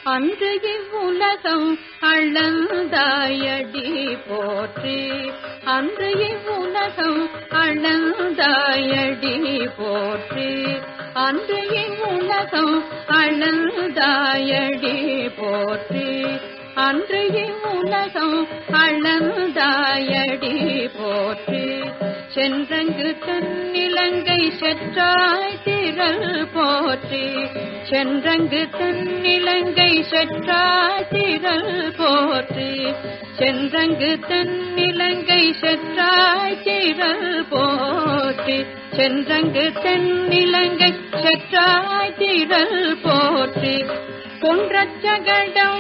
அன்று இவ்வுலகம் அளந்தாயடி போற்றி அன்று இவ்வுலகம் அளந்தாயடி போற்றி அன்று இவ்வுலகம் அளந்தாயடி போற்றி அன்று இவ்வுலகம் அளந்தாயடி போற்றி சென்றங்கு தன்னிலங்கை செற்றாய் திரள் போற்றி சென்றங்கு தன்னிலங்கை செற்றாய் திரள் போற்றி சென்றங்கு தன்னிலங்கை செற்றாய் திரள் போற்றி சென்றங்கு தென்னிலங்கை செற்றாய் திரள் போற்றி பொன்றச்சகடம்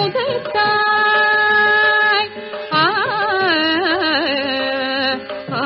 புதைத்தாய் ஆ ஆ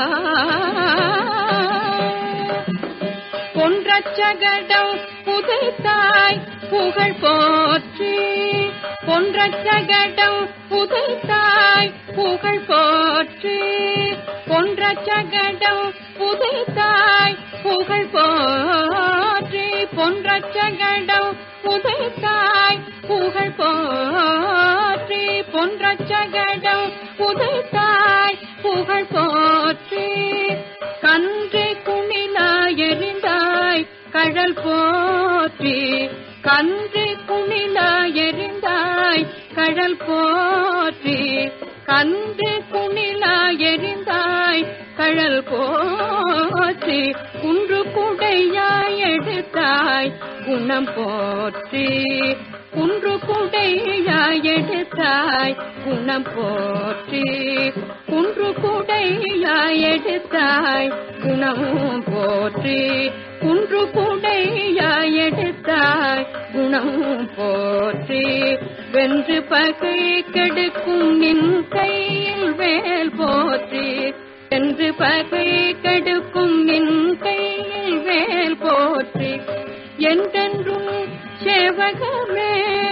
பொன்றச்சகடம் புதைத்தாய் புகழ் போற்றி பொன்றச்சகடம் புதைத்தாய் புகழ் போற்றி பொன்றச்சகடம் புதைத்தாய் புகழ் போற்றி பொன்றச்சகடம் புதைத்தாய் புகழ் போற்றி பொன்றச்சகடம் புதைத்தாய் புகழ் போற்றி கன்றே குணிலா எரிந்தாய் கழல் போற்றி கன்றே குணிலா எரிந்தாய் கழல் போற்றி கன்று குணிலா எரிந்தாய் கழல் போற்றி குன்று குடையாய் எடுத்தாய் குணம் போற்றி குன்று குடையாய் எடுத்தாய் குணம் போற்றி குன்று குடையாய் எடுத்தாய் குணம் போற்றி குன்று குடையாய் எடுத்தாய் குணம் போற்றி வென்று பகை கெடுக்கும் நின் கையில் வேல் போற்றி வென்று பகை கெடுக்கும் நின் கையில் வேல் போற்றி என்றென்றும் சேவகமே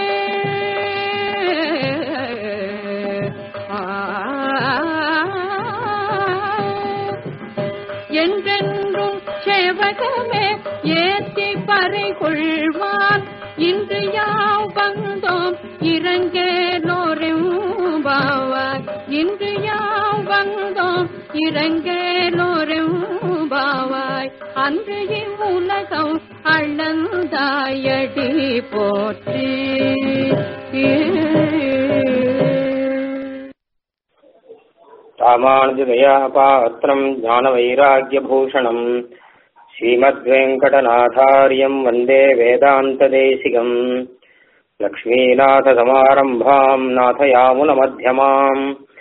என்றென்றும் சேவகமே ஏத்தி பறை கொள்வான் இன்று யாவ் வந்தோம் இறங்கேலோரும் பாவாய் இன்று யாவ் வந்தோம் இறங்கேலோரும் பாவாய் அன்று இவ்வுலகம் அளந்தாயடி போற்றி ராமானுஜதயா பாத்திரம் ஞானவைராக்கியபூஷணம் ஸ்ரீமத்வேங்கடநாதாரியம் வந்தே வேதாந்ததேசிகம் லக்ஷ்மீநாதசமாரம்பாம் நாதயாமுனமध्यமாம்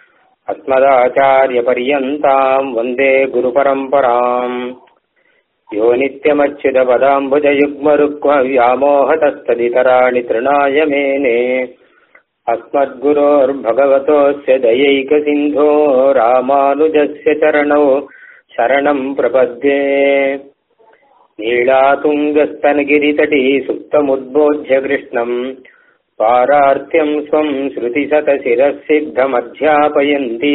अस्मदाचार्यपर्यन्ताम् वन्दे गुरुपरम्पराम् यो नित्यमच्युतपदाम्बुजयुग्मरुक्मव्यामोहतस्तदितराणि तृणाय मेने अस्मद्गुरोर्भगवतोऽस्य दयैकसिन्धो रामानुजस्य चरणौ शरणम् प्रपद्ये नीलातुङ्गस्तनगिरितटी सुप्तमुद्बोध्य कृष्णम् पारार्त्यम् स्वम् श्रुतिशतशिरःसिद्धमध्यापयन्ती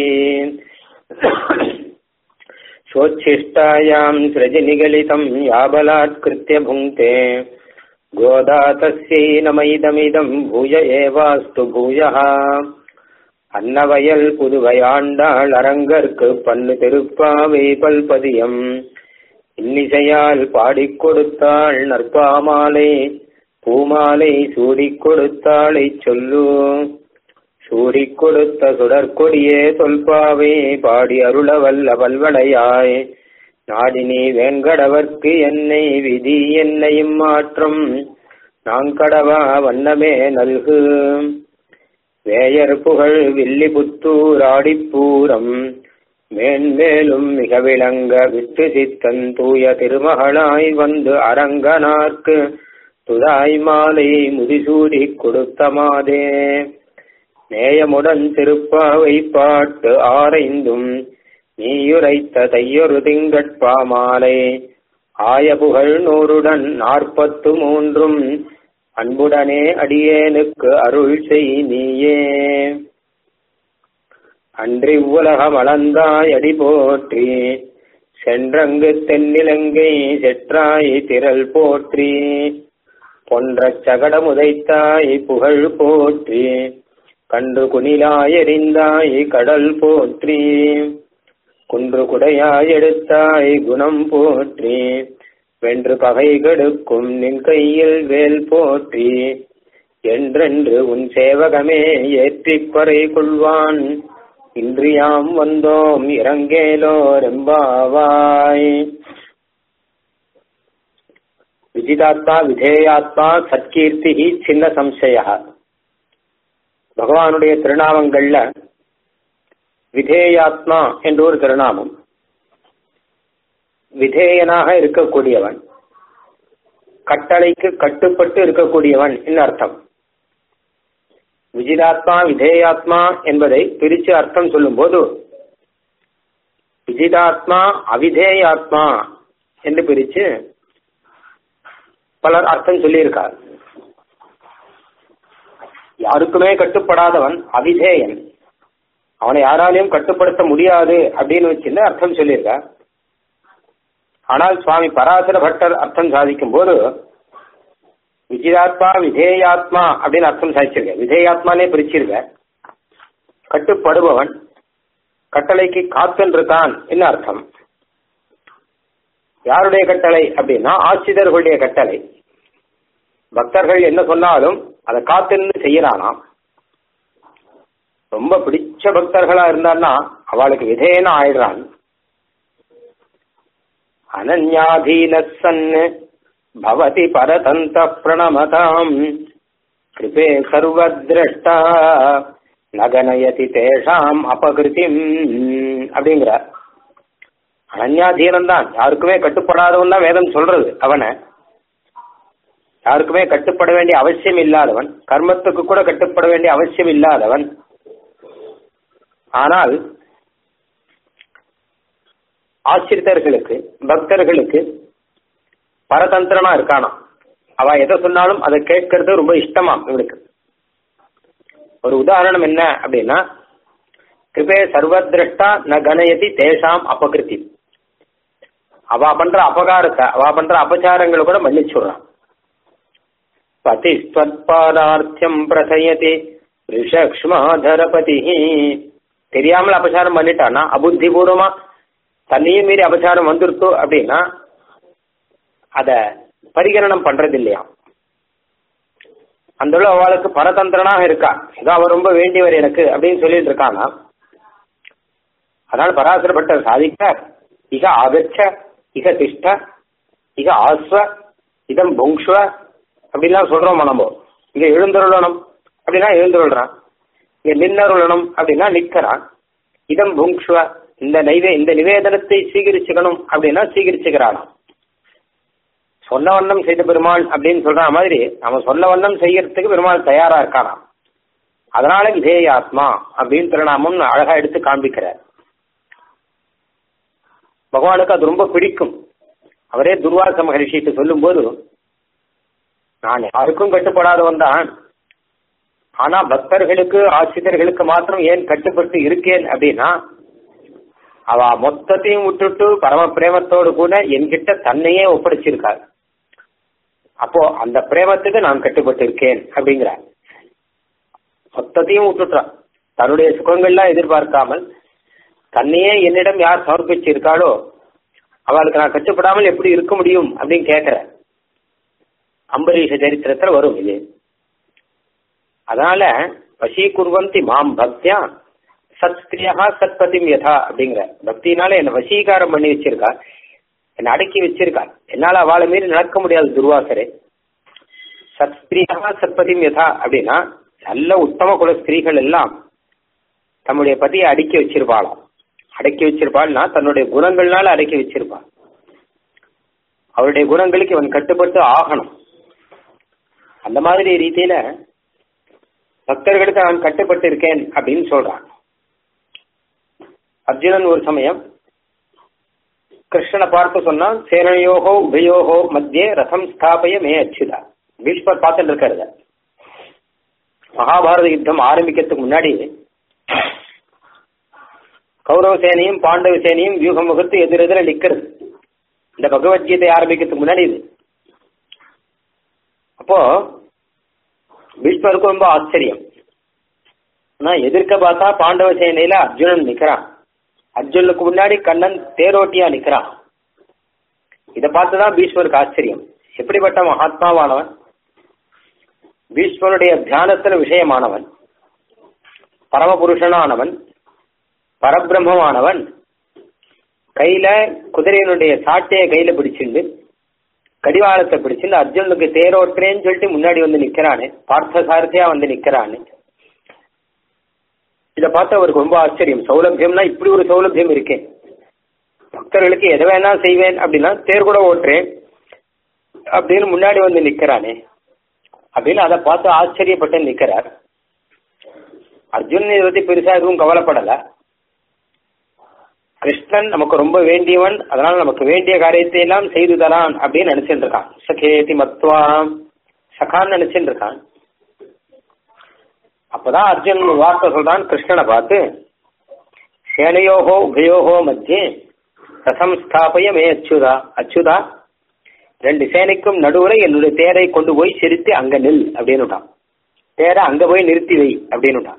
स्वोच्छिष्टायाम् सृजनिगलितम् याबलात्कृत्य भुङ्क्ते गोदा तस्यै नमैदमिदम् भूय एवास्तु भूयः அன்னவயல் புதுவையாண்டாள் அரங்கற்கு பண்ணு திருப்பாவை பல்பதியம் இன்னிசையால் பாடிக் கொடுத்தாள் நற்பாமாலை பூமாலை சூடிக் கொடுத்தாளை சொல்லு சூடிக் கொடுத்த சுடற்கொடியே தொல்பாவை பாடி அருள வல்ல வல்வளையாய் நாடினி வேங்கடவர்க்கு என்னை விதி என்னையும் மாற்றம் நாங்கடவா வண்ணமே நல்கு வேயர் புகழ் வில்லிபுத்தூர் ஆடிப்பூரம் மேன்மேலும் மிக விளங்க விட்டு சித்தன் தூய திருமகளாய் வந்து அரங்கனார்க்கு துதாய் மாலை முடிசூடிக் கொடுத்த மாதே நேயமுடன் திருப்பாவை பாட்டு ஆரைந்தும் நீயுரைத்த தையொரு திங்கட்பாமாலை ஆய புகழ் நூறுடன் நாற்பத்து மூன்றும் அன்புடனே அடியேனுக்கு அருள் செய் நீயே அன்றி உலகம் அளந்தாய் அடி போற்றி சென்றங்கு தென்னிலங்கை செற்றாய் திரள் போற்றி பொன்ற சகடமுதைத்தாய் புகழ் போற்றி கன்று குனிலாய் எறிந்தாய் கடல் போற்றி குன்று குடையாய் எடுத்தாய் குணம் போற்றி வென்று பகை கெடுக்கும் நின் கையில் வேல் போற்றி என்றென்று உன் சேவகமே ஏற்றிப் பறை கொள்வான் இன்றியாம் வந்தோம் இறங்கேலோரெம்பாவாய் விஜிதாத்மா விதேயாத்மா சத்கீர்த்தி சின்ன சம்சய பகவானுடைய திருநாமங்கள்ல விதேயாத்மா என்ற ஒரு திருநாமம் விதேயனாக இருக்கக்கூடியவன் கட்டளைக்கு கட்டுப்பட்டு இருக்கக்கூடியவன் என்று அர்த்தம் விஜிதாத்மா விதேயாத்மா என்பதை பிரித்து அர்த்தம் சொல்லும்போது விஜிதாத்மா அவிதேயாத்மா என்று பிரித்து பலர் அர்த்தம் சொல்லியிருக்கார் யாருக்குமே கட்டுப்படாதவன் அவிதேயன் அவனை யாராலையும் கட்டுப்படுத்த முடியாது அப்படின்னு வச்சுன்னு அர்த்தம் சொல்லியிருக்கார் ஆனால் சுவாமி பராசர பட்டர் அர்த்தம் சாதிக்கும் போது விஜயாத்மா விதேயாத்மா அப்படின்னு அர்த்தம் சாதிச்சிருக்க விதேயாத்மானே பிரிச்சிருக்க கட்டுப்படுபவன் கட்டளைக்கு காத்துன்றிருக்கான் என்ன அர்த்தம் யாருடைய கட்டளை அப்படின்னா ஆசிரியர்களுடைய கட்டளை பக்தர்கள் என்ன சொன்னாலும் அதை காத்திருந்து செய்யறானாம் ரொம்ப பிடிச்ச பக்தர்களா இருந்தான்னா அவளுக்கு விதேயன ஆயிடுறான் அனன்யாதீன சன் பவதி பரதந்த பிரணமதாம் கிருபே சர்வதிரஷ்டா நகனயதி தேஷாம் அபகிருதிம் அப்படிங்கிறார் அனன்யாதீனம் தான் யாருக்குமே கட்டுப்படாதவன் தான் வேதம் சொல்றது அவனை யாருக்குமே கட்டுப்பட வேண்டிய அவசியம் இல்லாதவன் கர்மத்துக்கு கூட கட்டுப்பட வேண்டிய அவசியம் இல்லாதவன் ஆனால் ஆசிரித்தர்களுக்கு பக்தர்களுக்கு பரதந்திரனா இருக்கானா அவ எதை சொன்னாலும் அதை கேட்கறது ரொம்ப இஷ்டமா இவனுக்கு ஒரு உதாரணம் என்ன அப்படின்னா கிருபே சர்வதிரஷ்டா ந கணயதி தேசாம் அபகிருதி அவ பண்ற அபகாரத்தை அவ பண்ற அபச்சாரங்களை கூட மன்னிச்சுடுறான் பதி ஸ்வத்பாதார்த்தியம் பிரசயதி ரிஷக்ஷ்மாதரபதி தெரியாமல் அபச்சாரம் பண்ணிட்டானா அபுத்திபூர்வமா தன்னையும் மீறி அபச்சாரம் வந்துருத்தோ அப்படின்னா அத பரிகரணம் பண்றது இல்லையா அந்த அவளுக்கு பரதந்திரனாக இருக்கா ஏதோ அவர் ரொம்ப வேண்டியவர் எனக்கு அப்படின்னு சொல்லிட்டு இருக்கானா அதனால பராசரப்பட்டர் சாதிக்கிறார் இக ஆகச்ச இக திஷ்ட இக ஆஸ்வ இதம் புங்ஷ்வ அப்படிலாம் சொல்றோம் நம்ம இங்க எழுந்தருளணும் அப்படின்னா எழுந்துருள்றான் இங்க நின்னருளணும் அப்படின்னா நிற்கிறான் இதம் புங்ஷ்வ இந்த நைவே இந்த நிவேதனத்தை சீகரிச்சுக்கணும் அப்படின்னா சீகரிச்சுக்கிறானாம் சொன்ன வண்ணம் செய்த பெருமாள் அப்படின்னு சொல்ற மாதிரி நம்ம சொன்ன வண்ணம் செய்யறதுக்கு பெருமாள் தயாரா இருக்கானாம் அதனால விதேயாத்மா அப்படின்னு திருநாமம் அழகா எடுத்து காண்பிக்கிறார் பகவானுக்கு அது ரொம்ப பிடிக்கும் அவரே துர்வாச மகரிஷிக்கு சொல்லும் போது நான் யாருக்கும் கட்டுப்படாதவன் தான் ஆனா பக்தர்களுக்கு ஆசிரியர்களுக்கு மாத்திரம் ஏன் கட்டுப்பட்டு இருக்கேன் அப்படின்னா அவ மொத்தத்தையும் விட்டுட்டு பரம பிரேமத்தோடு கூட என்கிட்ட தன்னையே ஒப்படைச்சிருக்கார் அப்போ அந்த பிரேமத்துக்கு நான் கட்டுப்பட்டு இருக்கேன் அப்படிங்கிறார் மொத்தத்தையும் விட்டுட்டான் தன்னுடைய சுகங்கள்லாம் எதிர்பார்க்காமல் தன்னையே என்னிடம் யார் சமர்ப்பிச்சிருக்காளோ அவளுக்கு நான் கட்டுப்படாமல் எப்படி இருக்க முடியும் அப்படின்னு கேட்கிற அம்பரீஷ சரித்திரத்துல வரும் இது அதனால வசீகுர்வந்தி மாம் பக்தியா சத்ஸ்திரியா சத்பதிம் யதா அப்படிங்கிற பக்தினால என்ன வசீகாரம் பண்ணி வச்சிருக்கா என்னை அடக்கி வச்சிருக்கா என்னால அவளை மீறி நடக்க முடியாது துர்வாசரே சத்ஸ்திரியா சத்பதிம் யதா அப்படின்னா நல்ல உத்தம குல ஸ்திரீகள் எல்லாம் தம்முடைய பதியை அடக்கி வச்சிருப்பாளாம் அடக்கி வச்சிருப்பாள்னா தன்னுடைய குணங்கள்னால அடக்கி வச்சிருப்பாள் அவருடைய குணங்களுக்கு இவன் கட்டுப்பட்டு ஆகணும் அந்த மாதிரி ரீதியில பக்தர்களுக்கு நான் கட்டுப்பட்டு இருக்கேன் அப்படின்னு சொல்றான் அர்ஜுனன் ஒரு சமயம் கிருஷ்ணனை பார்த்து சொன்னான் சேனையோகோ உபயோகோ மத்தியே ரசம் ஸ்தாபய மே அச்சுதா பீஷ்மர் பார்த்துட்டு இருக்காரு மகாபாரத யுத்தம் ஆரம்பிக்கிறதுக்கு முன்னாடி கௌரவ சேனையும் பாண்டவ சேனையும் வியூகம் வகுத்து எதிரெதிர நிக்கிறது இந்த பகவத்கீதை ஆரம்பிக்கிறதுக்கு முன்னாடி இது அப்போ பீஷ்மருக்கு ரொம்ப ஆச்சரியம் ஆனா எதிர்க்க பார்த்தா பாண்டவ சேனையில அர்ஜுனன் நிக்கிறான் அர்ஜுனுக்கு முன்னாடி கண்ணன் தேரோட்டியா நிக்கிறான் இதை பார்த்துதான் பீஷ்மருக்கு ஆச்சரியம் எப்படிப்பட்ட மகாத்மாவானவன் பீஷ்மனுடைய தியானத்துல விஷயமானவன் பரமபுருஷனானவன் பரபிரம்மமானவன் கையில குதிரையினுடைய சாட்டையை கையில பிடிச்சிருந்து கடிவாளத்தை பிடிச்சிருந்து அர்ஜுனுக்கு தேரோட்டுறேன்னு சொல்லிட்டு முன்னாடி வந்து நிக்கிறானே பார்த்த சாரதியா வந்து நிக்கிறானே இதை பார்த்து அவருக்கு ரொம்ப ஆச்சரியம் சௌலபியம்னா இப்படி ஒரு சௌலபியம் இருக்கேன் பக்தர்களுக்கு எதை வேணா செய்வேன் அப்படின்னா தேர் கூட ஓட்டுறேன் அப்படின்னு முன்னாடி வந்து நிக்கிறானே அப்படின்னு அதை பார்த்து ஆச்சரியப்பட்டு நிக்கிறார் அர்ஜுனன் இதை பத்தி பெருசா எதுவும் கவலைப்படல கிருஷ்ணன் நமக்கு ரொம்ப வேண்டியவன் அதனால நமக்கு வேண்டிய காரியத்தை எல்லாம் செய்து தரான் அப்படின்னு நினைச்சிட்டு இருக்கான் சகேதி மத்வா சகான்னு நினைச்சிட்டு இருக்கான் அப்பதான் அர்ஜுன் ஒரு வார்த்தை சொல்றான் கிருஷ்ணனை பார்த்து சேனையோகோ உபயோகோ மத்தியே ரசம் ஸ்தாபய மே அச்சுதா அச்சுதா ரெண்டு சேனைக்கும் நடுவுல என்னுடைய தேரை கொண்டு போய் சிரித்து அங்க நில் அப்படின்னு தேரை அங்க போய் நிறுத்தி வை அப்படின்னு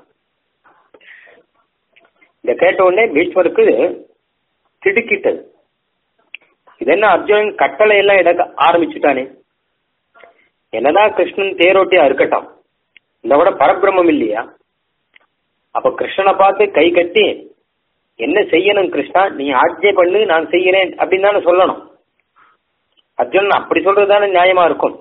இத கேட்ட உடனே பீஷ்மருக்கு திடுக்கிட்டது இது என்ன அர்ஜுனன் கட்டளை எல்லாம் எடுக்க ஆரம்பிச்சுட்டானே என்னதான் கிருஷ்ணன் தேரோட்டியா இருக்கட்டும் இந்த கூட பரபிரம்மம் இல்லையா அப்ப கிருஷ்ணனை பார்த்து கை கட்டி என்ன செய்யணும் கிருஷ்ணா நீ ஆட்சே பண்ணு நான் செய்கிறேன் அப்படின்னு தானே சொல்லணும் அர்ஜுனன் அப்படி சொல்றது தானே நியாயமா இருக்கும்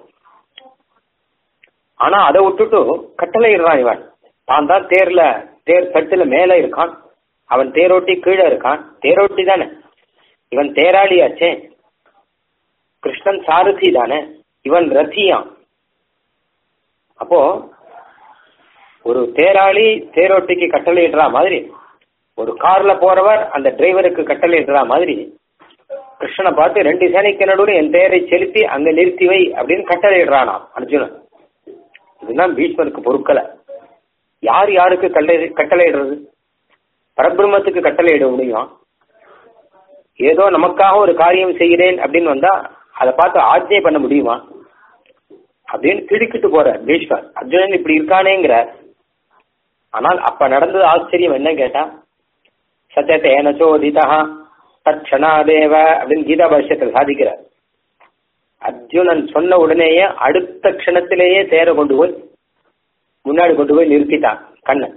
ஆனா அதை விட்டுட்டு கட்டளை இடுறான் இவன் தான் தான் தேர்ல தேர் தட்டுல மேல இருக்கான் அவன் தேரோட்டி கீழே இருக்கான் தேரோட்டி தானே இவன் தேராளியாச்சே கிருஷ்ணன் சாரதி தானே இவன் ரத்தியான் அப்போ ஒரு தேராளி தேரோட்டிக்கு கட்டளை இடுற மாதிரி ஒரு கார்ல போறவர் அந்த டிரைவருக்கு கட்டளை இடுற மாதிரி கிருஷ்ணனை பார்த்து ரெண்டு சேனைக்கு நடுவில் என் தேரை செலுத்தி அங்க நிறுத்தி வை அப்படின்னு கட்டளை இடுறானாம் அர்ஜுனன் இதுதான் பீஷ்மருக்கு பொருட்களை யார் யாருக்கு கட்டளை கட்டளை இடுறது பரபிரம்மத்துக்கு கட்டளை இட முடியும் ஏதோ நமக்காக ஒரு காரியம் செய்கிறேன் அப்படின்னு வந்தா அதை பார்த்து ஆஜ்ஞை பண்ண முடியுமா அப்படின்னு திடுக்கிட்டு போற பீஷ்மர் அர்ஜுனன் இப்படி இருக்கானேங்கிற ஆனால் அப்ப நடந்தது ஆச்சரியம் என்ன கேட்டா சத்தியத்தேன சோதிதா தட்சணாதேவ அப்படின்னு கீதா பாஷ்யத்தில் சாதிக்கிறார் அர்ஜுனன் சொன்ன உடனேயே அடுத்த க்ஷணத்திலேயே தேரை கொண்டு போய் முன்னாடி கொண்டு போய் நிறுத்திட்டான் கண்ணன்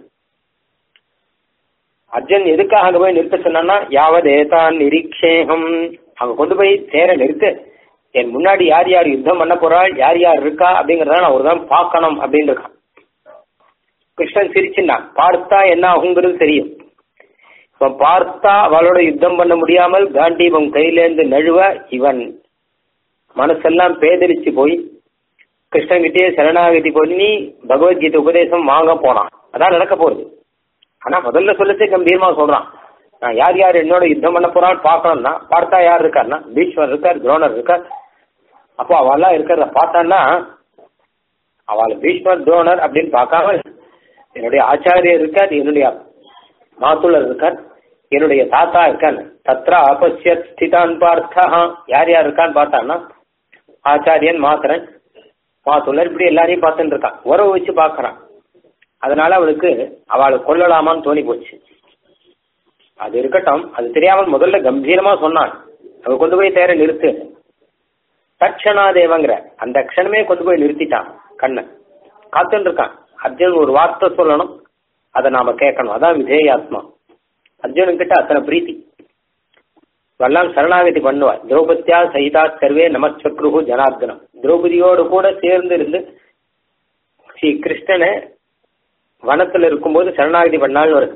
அர்ஜுன் எதுக்காக அங்க போய் நிறுத்த சொன்னான்னா யாவதேதான் நிரீக்ஷேகம் அங்க கொண்டு போய் தேரை நிறுத்து என் முன்னாடி யார் யார் யுத்தம் பண்ண போறாள் யார் யார் இருக்கா அப்படிங்கறத நான் ஒரு தான் பார்க்கணும் அப்படின்னு இருக்கான் கிருஷ்ணன் சிரிச்சுட்டான் பார்த்தா என்ன ஆகுங்கிறது தெரியும் இப்ப பார்த்தா அவளோட யுத்தம் பண்ண முடியாமல் காண்டீபம் கையிலேருந்து நழுவ இவன் மனசெல்லாம் பேதரிச்சு போய் கிருஷ்ணன்கிட்டயே சரணாகதி பண்ணி பகவத்கீதை உபதேசம் வாங்க போனான் அதான் நடக்க போகுது ஆனா முதல்ல சொல்லச்சே கம்பீரமா சொல்றான் நான் யார் யார் என்னோட யுத்தம் பண்ண போறான்னு பார்க்கணும்னா பார்த்தா யார் இருக்காருன்னா பீஷ்மர் இருக்கார் துரோணர் இருக்கார் அப்போ அவெல்லாம் இருக்கிறத பார்த்தான்னா அவள் பீஷ்மர் துரோணர் அப்படின்னு பார்க்காம என்னுடைய ஆச்சாரியர் இருக்கார் என்னுடைய மாத்துளர் இருக்கார் என்னுடைய தாத்தா இருக்கான் தத்ரா அபசியத் ஸ்திதான் பார்த்தா யார் யார் இருக்கான்னு பார்த்தான்னா ஆச்சாரியன் மாத்திரன் மாத்துளர் இப்படி எல்லாரையும் பார்த்துட்டு இருக்கான் உறவு வச்சு பார்க்கறான் அதனால அவளுக்கு அவளை கொல்லலாமான்னு தோணி போச்சு அது இருக்கட்டும் அது தெரியாமல் முதல்ல கம்பீரமா சொன்னான் அவ கொண்டு போய் தேர நிறுத்து தட்சணாதேவங்கிற அந்த க்ஷணமே கொண்டு போய் நிறுத்திட்டான் கண்ணன் காத்துட்டு இருக்கான் அர்ஜுன் ஒரு வார்த்தை சொல்லணும் அதை நாம கேட்கணும் அதான் விதேயாத்மா அர்ஜுனன் கிட்ட அத்தனை பிரீத்தி எல்லாம் சரணாகதி பண்ணுவார் திரௌபதியா சகிதா சர்வே நமச்சக்ருகு ஜனார்தனம் திரௌபதியோடு கூட சேர்ந்து இருந்து ஸ்ரீ கிருஷ்ணனை வனத்துல இருக்கும்போது சரணாகதி பண்ணாலும் வருது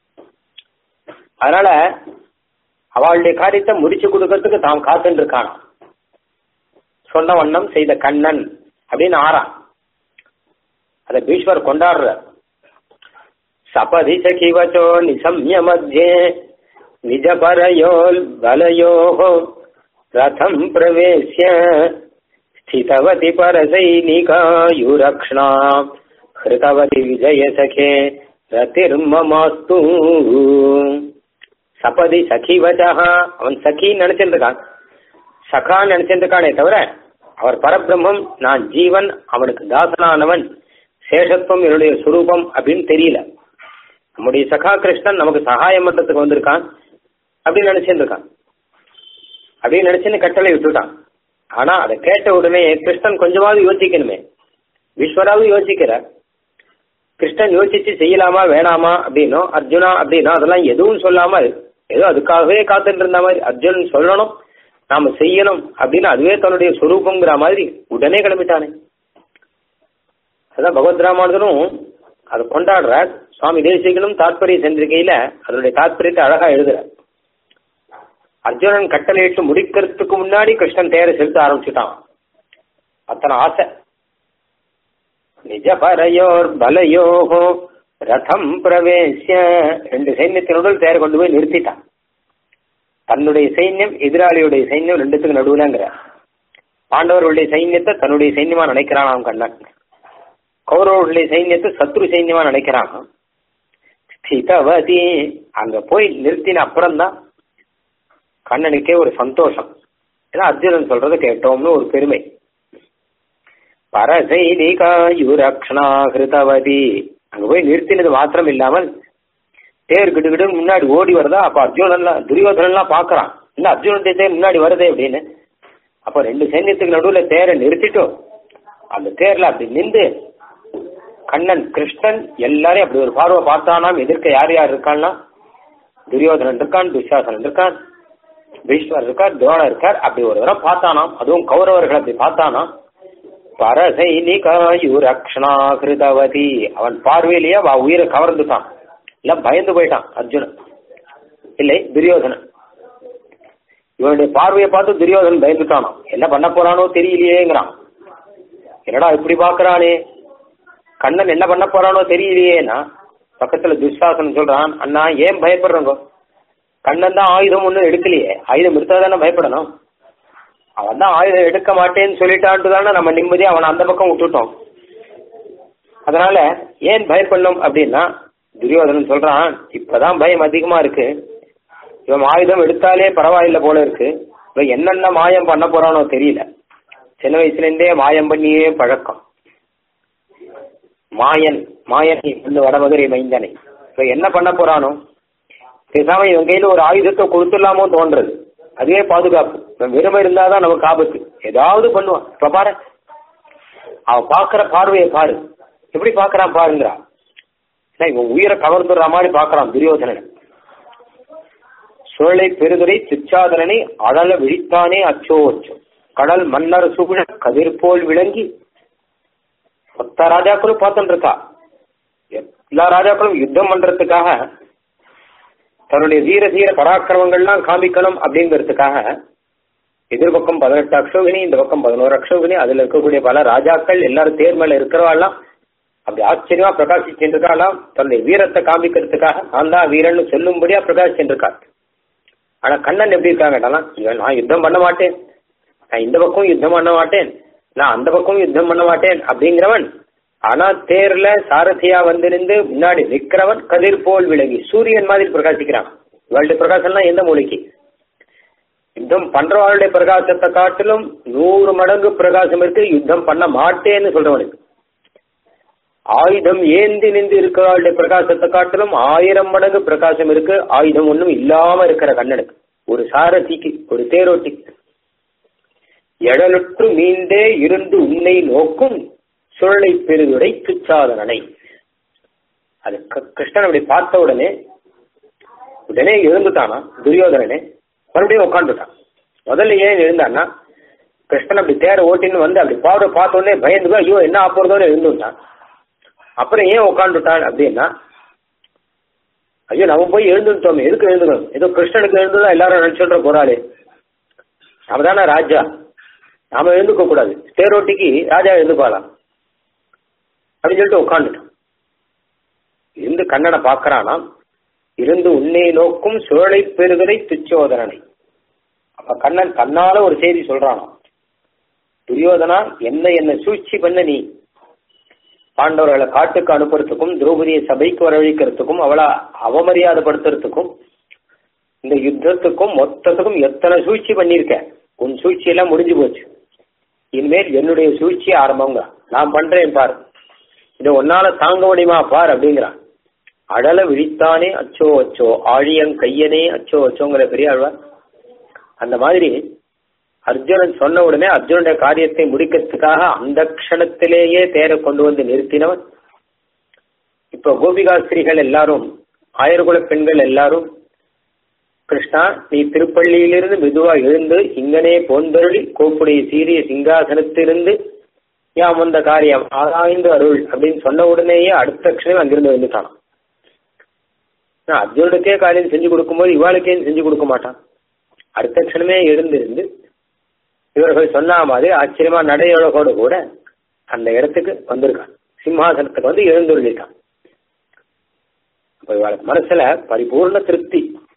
அதனால அவளுடைய காரியத்தை முடிச்சு கொடுக்கறதுக்கு தாம் காத்துட்டு இருக்கானாம் சொன்ன வண்ணம் செய்த கண்ணன் அப்படின்னு ஆறான் அத பீஷ்வர் கொண்டாடுற சபதி சகிவச்சோ நிசம்ய மத்தியே நிஜ பரயோல் பலயோ ரதம் பிரவேசிய ஸ்திதவதி பரசைனிகாயுரக்ஷ்ணா ஹிருதவதி விஜய சகே ரதிர்மமாஸ்து சபதி சகிவச்சா அவன் சகின்னு நினைச்சிட்டு இருக்கான் சகான்னு நினைச்சிட்டு இருக்கானே தவிர அவர் பரபிரம்மம் நான் ஜீவன் அவனுக்கு தாசனானவன் சேஷத்துவம் என்னுடைய சுரூபம் அப்படின்னு தெரியல நம்முடைய சகா கிருஷ்ணன் நமக்கு சகாயம் பண்றதுக்கு வந்திருக்கான் அப்படின்னு நினைச்சுட்டு இருக்கான் அப்படின்னு நினைச்சுன்னு கட்டளை விட்டுட்டான் ஆனா அதை கேட்ட உடனே கிருஷ்ணன் கொஞ்சமாவது யோசிக்கணுமே ஈஸ்வராவது யோசிக்கிறார் கிருஷ்ணன் யோசிச்சு செய்யலாமா வேணாமா அப்படின்னும் அர்ஜுனா அப்படின்னா அதெல்லாம் எதுவும் சொல்லாமல் ஏதோ அதுக்காகவே காத்துட்டு இருந்த மாதிரி அர்ஜுனன் சொல்லணும் நாம செய்யணும் அப்படின்னு அதுவே தன்னுடைய சொரூபங்கிற மாதிரி உடனே கிளம்பிட்டானே அதான் பகவத் ராமானுஜனும் அதை கொண்டாடுறார் சுவாமி தேசிகனும் தாத்பரிய சந்திரிகையில அதனுடைய தாத்பரியத்தை அழகா எழுதுறார் அர்ஜுனன் கட்டளையிட்டு முடிக்கிறதுக்கு முன்னாடி கிருஷ்ணன் தேரை செலுத்த ஆரம்பிச்சுட்டான் அத்தனை ஆசை நிஜ பரையோர் பலயோகோ ரதம் பிரவேசிய ரெண்டு சைன்யத்தினுடன் தேரை கொண்டு போய் நிறுத்திட்டான் தன்னுடைய சைன்யம் எதிராளியுடைய சைன்யம் ரெண்டுத்துக்கு நடுவுலங்கிற பாண்டவர்களுடைய சைன்யத்தை தன்னுடைய சைன்யமா நினைக்கிறான் அவன் கண்ணன் கௌரவர்களுடைய சைன்யத்தை சத்ரு சைன்யமா நினைக்கிறான் ஸ்திதவதி அங்க போய் நிறுத்தின அப்புறம் தான் கண்ணனுக்கே ஒரு சந்தோஷம் ஏன்னா அர்ஜுனன் சொல்றதை கேட்டோம்னு ஒரு பெருமை பரசைனிகாயுரக்ஷணா ஹிருதவதி அங்க போய் நிறுத்தினது மாத்திரம் இல்லாமல் தேர் கிட்டு முன்னாடி ஓடி வருதா அப்ப அர்ஜுனன்லாம் துரியோதனன்லாம் பாக்குறான் இல்ல அர்ஜுனனுடைய தேர் முன்னாடி வருதே அப்படின்னு அப்ப ரெண்டு சைன்யத்துக்கு நடுவுல தேரை நிறுத்திட்டோம் அந்த தேர்ல அப்படி நின்று கண்ணன் கிருஷ்ணன் எல்லாரையும் அப்படி ஒரு பார்வை பார்த்தானாம் எதிர்க்க யார் யார் இருக்கான்னா துரியோதனன் இருக்கான் துஷாசனன் இருக்கான் பீஷ்மர் இருக்கார் துரோணர் இருக்கார் அப்படி ஒரு தடவை பார்த்தானாம் அதுவும் கௌரவர்கள் அப்படி பார்த்தானாம் பரசைனிகாயுரக்ஷணா கிருதவதி அவன் பார்வையிலேயே அவ உயிரை கவர்ந்துட்டான் இல்ல பயந்து போயிட்டான் அர்ஜுனன் இல்லை துரியோதனன் இவனுடைய பார்வையை பார்த்து துரியோதனன் பயந்துட்டானாம் என்ன பண்ண போறானோ தெரியலையேங்கிறான் என்னடா இப்படி பாக்குறானே கண்ணன் என்ன பண்ண போறானோ தெரியலையேனா பக்கத்துல துஷாசன் சொல்றான் அண்ணா ஏன் பயப்படுறங்க கண்ணன் தான் ஆயுதம் ஒன்றும் எடுக்கலையே ஆயுதம் எடுத்தா தானே பயப்படணும் அவன் தான் ஆயுதம் எடுக்க மாட்டேன்னு சொல்லிட்டான்ட்டு தானே நம்ம நிம்மதியா அவனை அந்த பக்கம் விட்டுட்டோம் அதனால ஏன் பயப்படணும் அப்படின்னா துரியோதனன் சொல்றான் இப்பதான் பயம் அதிகமா இருக்கு இவன் ஆயுதம் எடுத்தாலே பரவாயில்ல போல இருக்கு இவன் என்னென்ன மாயம் பண்ண போறானோ தெரியல சின்ன வயசுல இருந்தே மாயம் பண்ணியே பழக்கம் மாயன் மாயன் இந்த வடமதுரை மைந்தனை இப்ப என்ன பண்ண போறானோ பேசாம இவன் கையில ஒரு ஆயுதத்தை கொடுத்துடலாமோ தோன்றது அதுவே பாதுகாப்பு இவன் வெறுமை இருந்தாதான் நமக்கு ஆபத்து ஏதாவது பண்ணுவான் இப்ப பாரு அவன் பாக்குற பார்வையை பாரு எப்படி பாக்குறான் பாருங்கிறா இவன் உயிரை கவர்ந்துடுற மாதிரி பாக்குறான் துரியோதனன் சுழலை பெருதுரை சிச்சாதனனை அழல விழித்தானே அச்சோ அச்சோ கடல் மன்னர் சுகுண கதிர் போல் விளங்கி மொத்த ராஜாக்களும் பார்த்துட்டு இருக்கா எல்லா ராஜாக்களும் யுத்தம் பண்றதுக்காக தன்னுடைய வீர தீர பராக்கிரமங்கள்லாம் காமிக்கணும் அப்படிங்கிறதுக்காக எதிர்பக்கம் பதினெட்டு அக்ஷோகினி இந்த பக்கம் பதினோரு அக்ஷோகினி அதுல இருக்கக்கூடிய பல ராஜாக்கள் எல்லாரும் தேர் மேல இருக்கிறவாள்லாம் அப்படி ஆச்சரியமா பிரகாசிச்சுருக்காளாம் தன்னுடைய வீரத்தை காமிக்கிறதுக்காக நான் தான் வீரன்னு சொல்லும்படியா பிரகாசிச்சுருக்கார் ஆனா கண்ணன் எப்படி இருக்காங்கட்டானா இவன் நான் யுத்தம் பண்ண மாட்டேன் நான் இந்த பக்கம் யுத்தம் பண்ண மாட்டேன் நான் அந்த பக்கம் யுத்தம் பண்ண மாட்டேன் அப்படிங்கிறவன் ஆனா தேர்ல சாரதியா வந்திருந்து முன்னாடி நிற்கிறவன் கதிர் போல் விலகி சூரியன் மாதிரி பிரகாசிக்கிறான் இவளுடைய பிரகாசம்லாம் எந்த மூலிக்கு யுத்தம் பண்றவளுடைய பிரகாசத்தை காட்டிலும் நூறு மடங்கு பிரகாசம் இருக்கு யுத்தம் பண்ண மாட்டேன்னு சொல்றவனுக்கு ஆயுதம் ஏந்தி நின்று இருக்கிறவளுடைய பிரகாசத்தை காட்டிலும் ஆயிரம் மடங்கு பிரகாசம் இருக்கு ஆயுதம் ஒன்றும் இல்லாம இருக்கிற கண்ணனுக்கு ஒரு சாரதிக்கு ஒரு தேரோட்டிக்கு எடலுற்று மீண்டே இருந்து உன்னை நோக்கும் சுழலை பெருதுடை துச்சாதனனை அது கிருஷ்ணன் அப்படி பார்த்த உடனே உடனே எழுந்துட்டானா துரியோதனனே மறுபடியும் உட்காந்துட்டான் முதல்ல ஏன் எழுந்தான்னா கிருஷ்ணன் அப்படி தேர ஓட்டின்னு வந்து அப்படி பாவட பார்த்த உடனே பயந்து ஐயோ என்ன ஆப்போறதோன்னு எழுந்துட்டான் அப்புறம் ஏன் உட்காந்துட்டான் அப்படின்னா ஐயோ நம்ம போய் எழுந்துட்டோம் எதுக்கு எழுந்துக்கணும் ஏதோ கிருஷ்ணனுக்கு எழுந்துதான் எல்லாரும் நினைச்சுன்ற போறாளே நாம தானே ராஜா நாம எழுந்துக்க கூடாது தேரோட்டிக்கு ராஜா எழுந்துப்பாலாம் அப்படின்னு சொல்லிட்டு உட்காந்துட்டான் இருந்து கண்ணனை பார்க்கறானாம் இருந்து உன்னை நோக்கும் சுழலை பெறுதலை துச்சோதனனை அப்ப கண்ணன் கண்ணால ஒரு செய்தி சொல்றானாம் துரியோதனா என்ன என்ன சூழ்ச்சி பண்ண நீ பாண்டவர்களை காட்டுக்கு அனுப்புறதுக்கும் திரௌபதியை சபைக்கு வரவழைக்கிறதுக்கும் அவளை அவமரியாதைப்படுத்துறதுக்கும் இந்த யுத்தத்துக்கும் மொத்தத்துக்கும் எத்தனை சூழ்ச்சி பண்ணியிருக்க உன் சூழ்ச்சி எல்லாம் முடிஞ்சு போச்சு இனிமேல் என்னுடைய சூழ்ச்சி ஆரம்பங்க நான் பண்றேன் பார் இதை ஒன்னால தாங்க முடியுமா பார் அப்படிங்கிறான் அடல விழித்தானே அச்சோ அச்சோ ஆழியங் கையனே அச்சோ அச்சோங்கிற பெரிய ஆழ்வார் அந்த மாதிரி அர்ஜுனன் சொன்ன உடனே அர்ஜுனுடைய காரியத்தை முடிக்கிறதுக்காக அந்த க்ஷணத்திலேயே தேரை கொண்டு வந்து நிறுத்தினவன் இப்ப கோபிகாஸ்திரிகள் எல்லாரும் ஆயர்குல பெண்கள் எல்லாரும் கிருஷ்ணா நீ திருப்பள்ளியிலிருந்து மெதுவா எழுந்து இங்கனே போந்தருளி கோப்புடைய சீரிய சிங்காசனத்திலிருந்து யாம் வந்த காரியம் ஆராய்ந்து அருள் அப்படின்னு சொன்ன உடனேயே அடுத்த க்ஷணம் அங்கிருந்து வந்துட்டானான் அர்ஜுனுக்கே காரியம் செஞ்சு கொடுக்கும்போது இவாளுக்கே செஞ்சு கொடுக்க மாட்டான் அடுத்த க்ஷணமே எழுந்திருந்து இவர்கள் சொன்ன மாதிரி ஆச்சரியமா நடையழகோடு கூட அந்த இடத்துக்கு வந்திருக்கான் சிம்மாசனத்துக்கு வந்து எழுந்துள்ளிட்டான் அப்ப இவளுக்கு மனசுல பரிபூர்ண திருப்தி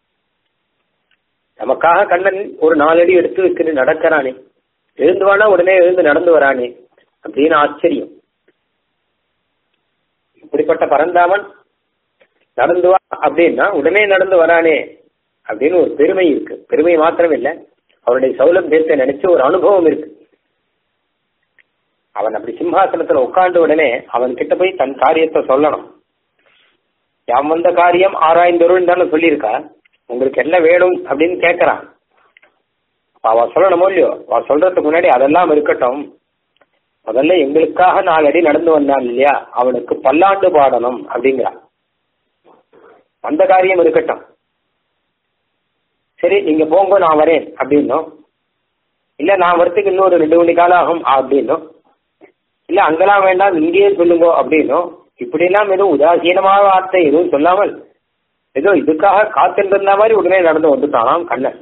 நமக்காக கண்ணன் ஒரு நாலடி எடுத்து வைக்கிற நடக்கிறானே எழுந்து வானா உடனே எழுந்து நடந்து வரானே அப்படின்னு ஆச்சரியம் இப்படிப்பட்ட பரந்தாமன் நடந்து வா அப்படின்னா உடனே நடந்து வரானே அப்படின்னு ஒரு பெருமை இருக்கு பெருமை மாத்திரம் இல்ல அவருடைய சௌலபியத்தை நினைச்சு ஒரு அனுபவம் இருக்கு அவன் அப்படி சிம்ஹாசனத்துல உட்கார்ந்த உடனே அவன் கிட்ட போய் தன் காரியத்தை சொல்லணும் யாம் வந்த காரியம் ஆராய்ந்தருள் தானே சொல்லியிருக்கா உங்களுக்கு என்ன வேணும் அப்படின்னு கேட்கறான் அவ சொல்லணுமோ இல்லையோ அவ சொல்றதுக்கு முன்னாடி அதெல்லாம் இருக்கட்டும் முதல்ல எங்களுக்காக நாலு அடி நடந்து வந்தான் இல்லையா அவனுக்கு பல்லாண்டு பாடணும் அப்படிங்கிறான் அந்த காரியம் இருக்கட்டும் சரி நீங்க போங்க நான் வரேன் அப்படின்னும் இல்ல நான் வரத்துக்கு இன்னொரு ரெண்டு மணி காலம் ஆகும் அப்படின்னும் இல்ல அங்கெல்லாம் வேண்டாம் இங்கேயே சொல்லுங்க அப்படின்னும் இப்படிலாம் எதுவும் உதாசீனமான வார்த்தை எதுவும் சொல்லாமல் ஏதோ இதுக்காக காத்திருந்த மாதிரி உடனே நடந்து வந்துட்டானாம் கண்ணன்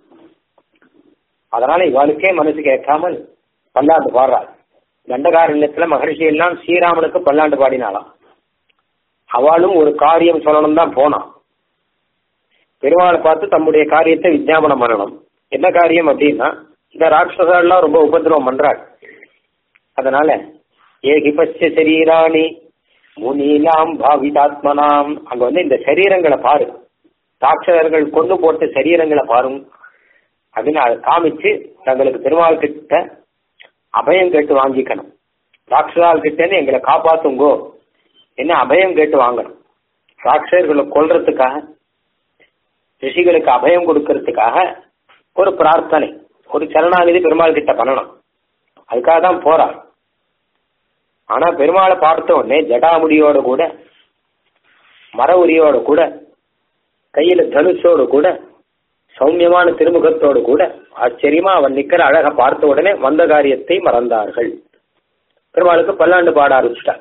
அதனால இவாளுக்கே மனசு கேட்காமல் பல்லாண்டு பாடுறாள் தண்டகாரண்யத்துல மகர்ஷி எல்லாம் ஸ்ரீராமனுக்கு பல்லாண்டு பாடினாளாம் அவளும் ஒரு காரியம் சொல்லணும் தான் போனான் பெருமாளை பார்த்து தம்முடைய காரியத்தை விஜாபனம் பண்ணணும் என்ன காரியம் அப்படின்னா இந்த ராட்சசெல்லாம் ரொம்ப உபதிரவம் பண்றாள் அதனால ஏகி பச்ச சரீராணி முனீலாம் பாவிதாத்மனாம் அங்க வந்து இந்த சரீரங்களை பாரு ராட்சசர்கள் கொண்டு போட்ட சரீரங்களை பாரும் அப்படின்னு அதை காமிச்சு தங்களுக்கு பெருமாள் கிட்ட அபயம் கேட்டு வாங்கிக்கணும் ராட்சசால் கிட்டேன்னு எங்களை காப்பாத்துங்கோ என்ன அபயம் கேட்டு வாங்கணும் ராட்சசர்களை கொல்றதுக்காக ரிஷிகளுக்கு அபயம் கொடுக்கறதுக்காக ஒரு பிரார்த்தனை ஒரு சரணாநிதி பெருமாள் கிட்ட பண்ணணும் அதுக்காக தான் போறாள் ஆனா பெருமாளை பார்த்த உடனே ஜடாமுடியோட கூட மர உரியோட கூட கையில தனுஷோடு கூட சௌமியமான திருமுகத்தோடு கூட ஆச்சரியமா அவன் நிக்கிற அழக பார்த்த உடனே வந்த காரியத்தை மறந்தார்கள் பெருமாளுக்கு பல்லாண்டு பாட ஆரம்பிச்சிட்டார்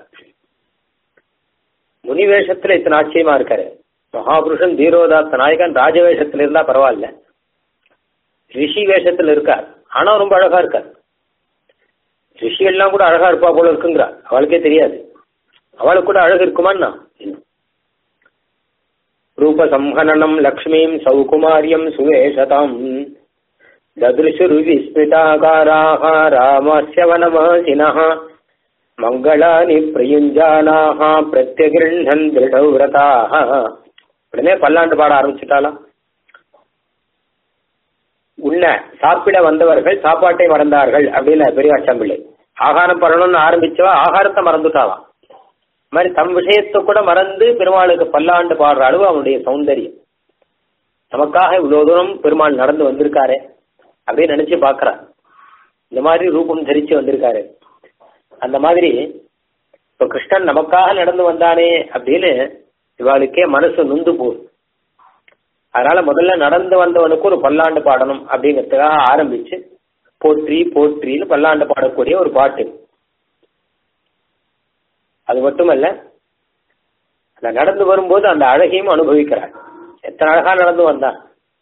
முனி வேஷத்துல இத்தனை ஆச்சரியமா இருக்காரு மகாபுருஷன் தீரோதாத்த நாயகன் ராஜவேஷத்துல இருந்தா பரவாயில்ல ரிஷி வேஷத்துல இருக்கார் ஆனா ரொம்ப அழகா இருக்கார் ரிஷி எல்லாம் கூட அழகா இருப்பா போல இருக்குங்கிறா அவளுக்கே தெரியாது அவளுக்கு கூட அழகு இருக்குமான்னா ரூபசம்ஹனனம் லக்ஷ்மீம் சௌகுமாரியம் சுவேஷதாம் ததிருஷுரு விஸ்மிதாகாராக ராமஸ்ய வனவாசினः மங்களானி பிரயுஞ்சானாக பிரத்யகிருண்ணன் திருடவிரதாக உடனே பல்லாண்டு பாட ஆரம்பிச்சுட்டாலாம் உன்ன சாப்பிட வந்தவர்கள் சாப்பாட்டை மறந்தார்கள் அப்படின்னு பெரியவாச்சாம்பிள்ளை ஆகாரம் பண்ணணும்னு ஆரம்பிச்சவா ஆகாரத்தை மறந்துட்டாலாம் இது மாதிரி தம் விஷயத்தை கூட மறந்து பெருமாளுக்கு பல்லாண்டு பாடுற அளவு அவனுடைய சௌந்தரியம் நமக்காக இவ்வளவு தூரம் பெருமாள் நடந்து வந்திருக்காரு அப்படின்னு நினைச்சு பாக்குறான் இந்த மாதிரி ரூபம் தரிச்சு வந்திருக்காரு அந்த மாதிரி இப்ப கிருஷ்ணன் நமக்காக நடந்து வந்தானே அப்படின்னு இவாளுக்கே மனசு நுந்து போகுது அதனால முதல்ல நடந்து வந்தவனுக்கு ஒரு பல்லாண்டு பாடணும் அப்படிங்கிறதுக்காக ஆரம்பிச்சு போற்றி போற்றின்னு பல்லாண்டு பாடக்கூடிய ஒரு பாட்டு அது மட்டுமல்ல அந்த நடந்து வரும்போது அந்த அழகையும் அனுபவிக்கிறார் எத்தனை அழகா நடந்து வந்தான்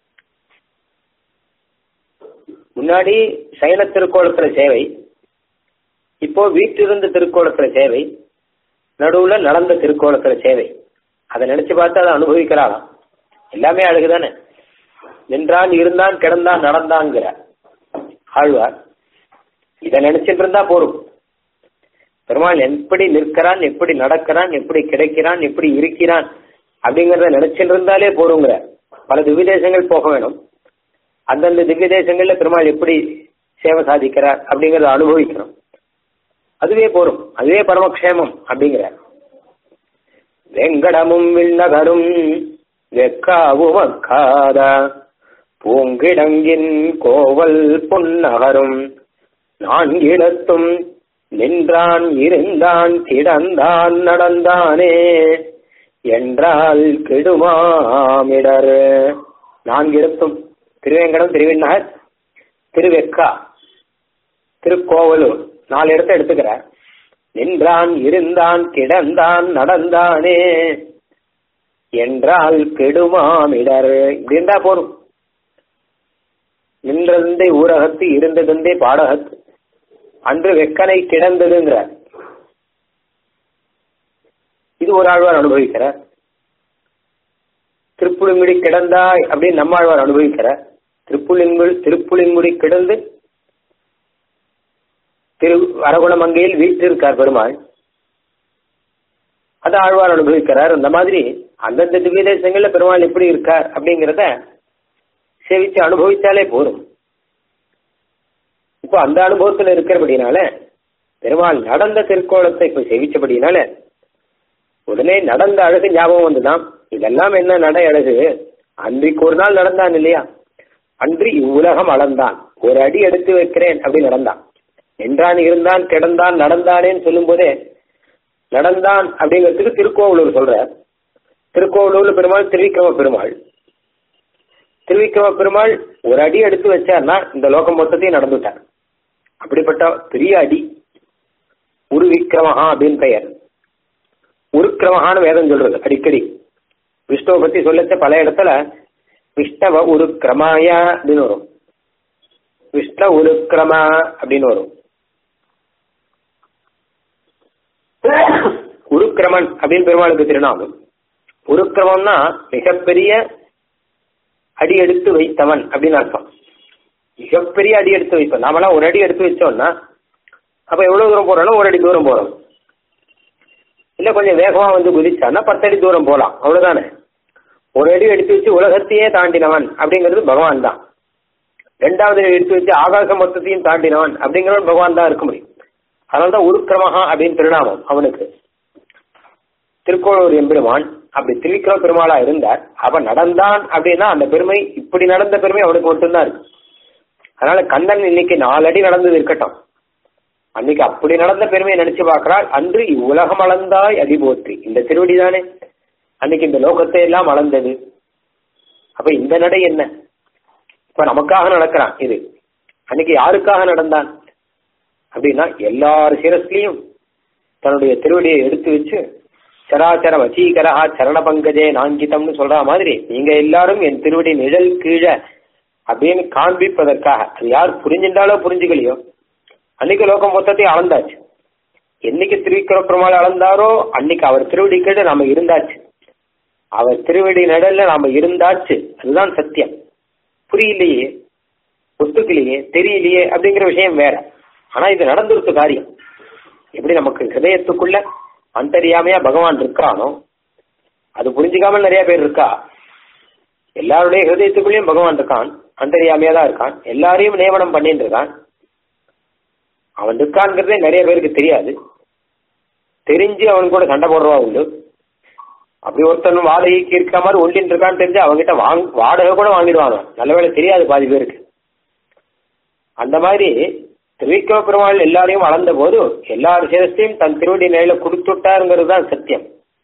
முன்னாடி சைன திருக்கோலத்துல சேவை இப்போ வீட்டிலிருந்து திருக்கோலத்துல சேவை நடுவுல நடந்த திருக்கோலத்துல சேவை அதை நினைச்சு பார்த்து அதை அனுபவிக்கிறாளாம் எல்லாமே அழகுதானே நின்றான் இருந்தான் கிடந்தான் நடந்தான்ங்கிற ஆழ்வார் இதை நினைச்சிட்டு இருந்தா போரும் பெருமாள் எப்படி நிற்கிறான் எப்படி நடக்கிறான் எப்படி கிடைக்கிறான் எப்படி இருக்கிறான் அப்படிங்கறத நினைச்சிட்டு இருந்தாலே போருங்கிற பல திவ்ய தேசங்கள் போக வேணும் அந்தந்த திவ்ய தேசங்கள்ல பெருமாள் எப்படி சேவை சாதிக்கிறார் அப்படிங்கறத அனுபவிக்கணும் அதுவே போரும் அதுவே பரமக்ஷேமம் அப்படிங்கிறார் வெங்கடமும் விண்ணகரும் வெக்காவும் அக்காத பூங்கிடங்கின் கோவல் பொன்னகரும் நான்கிடத்தும் நின்றான் இருந்தான் கிடந்தான் நடந்தானே என்றால் கெடுமாமிடர் நான்கிடத்தும் திருவேங்கடம் திருவிண்ணகர் திருவெக்கா திருக்கோவலூர் நாலு இடத்த எடுத்துக்கிறார் நின்றான் இருந்தான் கிடந்தான் நடந்தானே என்றால் கெடுமாமிடர் இப்படி இருந்தா போதும் நின்றதந்தே ஊரகத்து இருந்ததந்தே பாடகத்து அன்று வெக்கனை கிடந்ததுங்கிறார் இது ஒரு ஆழ்வார் அனுபவிக்கிறார் திருப்புளிங்குடி கிடந்தாய் அப்படின்னு நம்மாழ்வார் அனுபவிக்கிறார் திருப்புளிங்குடி திருப்புளிங்குடி கிடந்து திரு அரகுணமங்கையில் வீற்றிருக்கார் பெருமாள் அது ஆழ்வார் அனுபவிக்கிறார் அந்த மாதிரி அந்தந்த திவ்ய தேசங்கள்ல பெருமாள் எப்படி இருக்கார் அப்படிங்கிறத சேவிச்சு அனுபவிச்சாலே போதும் இப்போ அந்த அனுபவத்துல இருக்கிறபடினால பெருமாள் நடந்த திருக்கோலத்தை இப்ப சேவிச்சபடினால உடனே நடந்த அழகு ஞாபகம் வந்துதான் இதெல்லாம் என்ன நடை அழகு அன்றைக்கு ஒரு நாள் நடந்தான் இல்லையா அன்று இவ்வுலகம் அளந்தான் ஒரு அடி எடுத்து வைக்கிறேன் அப்படி நடந்தான் நின்றான் இருந்தான் கிடந்தான் நடந்தானேன்னு சொல்லும் போதே நடந்தான் அப்படிங்கிறதுக்கு திருக்கோவலூர் சொல்ற திருக்கோவலூர்ல பெருமாள் திருவிக்கிரம பெருமாள் திருவிக்கிரம பெருமாள் ஒரு அடி எடுத்து வச்சார்னா இந்த லோகம் மொத்தத்தையும் நடந்துட்டார் அப்படிப்பட்ட பெரிய அடி உரு விக்ரமஹா அப்படின்னு பெயர் உருக்கிரமஹான்னு வேதம் சொல்றது அடிக்கடி விஷ்ணுவை பத்தி சொல்லச்ச பல இடத்துல விஷ்ணவ உருக்கிரமாய அப்படின்னு வரும் விஷ்ண உருக்கிரம அப்படின்னு வரும் உருக்கிரமன் அப்படின்னு பெருமாளுக்கு திருநாமம் உருக்கிரமம்னா மிகப்பெரிய அடி எடுத்து வைத்தவன் அப்படின்னு அர்த்தம் மிகப்பெரிய அடி எடுத்து வைப்போம் நாமெல்லாம் ஒரு அடி எடுத்து வச்சோம்னா அப்ப எவ்வளவு தூரம் போறோம்னா ஒரு அடி தூரம் போறோம் இல்ல கொஞ்சம் வேகமா வந்து குதிச்சான்னா பத்தடி தூரம் போலாம் அவ்வளவுதானே ஒரு அடி எடுத்து வச்சு உலகத்தையே தாண்டினவன் அப்படிங்கிறது பகவான் தான் ரெண்டாவது அடி எடுத்து வச்சு ஆகாசம் மொத்தத்தையும் தாண்டினவன் அப்படிங்கிறவன் பகவான் தான் இருக்க முடியும் அதனால்தான் உருக்கிரமஹா அப்படின்னு திருநாமம் அவனுக்கு திருக்கோளூர் எம்பெருமான் அப்படி திருவிக்கிரம பெருமாளா இருந்தார் அவன் நடந்தான் அப்படின்னா அந்த பெருமை இப்படி நடந்த பெருமை அவனுக்கு மட்டும்தான் இருக்கு அதனால கந்தன் இன்னைக்கு நாலு அடி நடந்தது இருக்கட்டும் அன்னைக்கு அப்படி நடந்த பெருமையை நினைச்சு பார்க்கிறாள் அன்று இவ்வுலகம் அளந்தாய் அடி போற்றி இந்த திருவடி தானே அன்னைக்கு இந்த லோகத்தை எல்லாம் அளந்தது அப்ப இந்த நடை என்ன இப்ப நமக்காக நடக்கிறான் இது அன்னைக்கு யாருக்காக நடந்தான் அப்படின்னா எல்லார் சிரஸ்லயும் தன்னுடைய திருவடியை எடுத்து வச்சு சராச்சர வசீகரஹா சரண பங்கஜே நாங்கிதம்னு சொல்ற மாதிரி நீங்க எல்லாரும் என் திருவடி நிழல் கீழே அப்படின்னு காண்பிப்பதற்காக அது யார் புரிஞ்சின்றாலோ புரிஞ்சுக்கலையோ அன்னைக்கு லோகம் மொத்தத்தையும் அளந்தாச்சு என்னைக்கு திருவிக்கிற பெருமாள் அளந்தாரோ அன்னைக்கு அவர் திருவடி கீழே நாம இருந்தாச்சு அவர் திருவடி நடல்ல நாம இருந்தாச்சு அதுதான் சத்தியம் புரியலையே ஒத்துக்கலையே தெரியலையே அப்படிங்கிற விஷயம் வேற ஆனா இது நடந்துருச்சு காரியம் எப்படி நமக்கு ஹிருதயத்துக்குள்ள அந்தரியாமையா பகவான் இருக்கானோ அது புரிஞ்சுக்காம நிறைய பேர் இருக்கா எல்லாருடைய ஹிருதயத்துக்குள்ளேயும் பகவான் இருக்கான் அந்தரியாமையா தான் இருக்கான் எல்லாரையும் நியமனம் பண்ணிட்டு இருக்கான் அவன் இருக்கான்ங்கிறதே நிறைய பேருக்கு தெரியாது தெரிஞ்சு அவன் கூட சண்டை போடுறவா உண்டு அப்படி ஒருத்தன் வாடகைக்கு இருக்கிற மாதிரி ஒண்டின்னு இருக்கான்னு தெரிஞ்சு அவங்ககிட்ட வாங் வாடகை கூட வாங்கிடுவாங்க நல்ல வேலை தெரியாது பாதி பேருக்கு அந்த மாதிரி திருவிக்கிரம பெருமாள் எல்லாரையும் அளந்த போது எல்லார் சேதத்தையும் தன் திருவடி நிலையில கொடுத்துட்டாருங்கிறது தான் சத்தியம்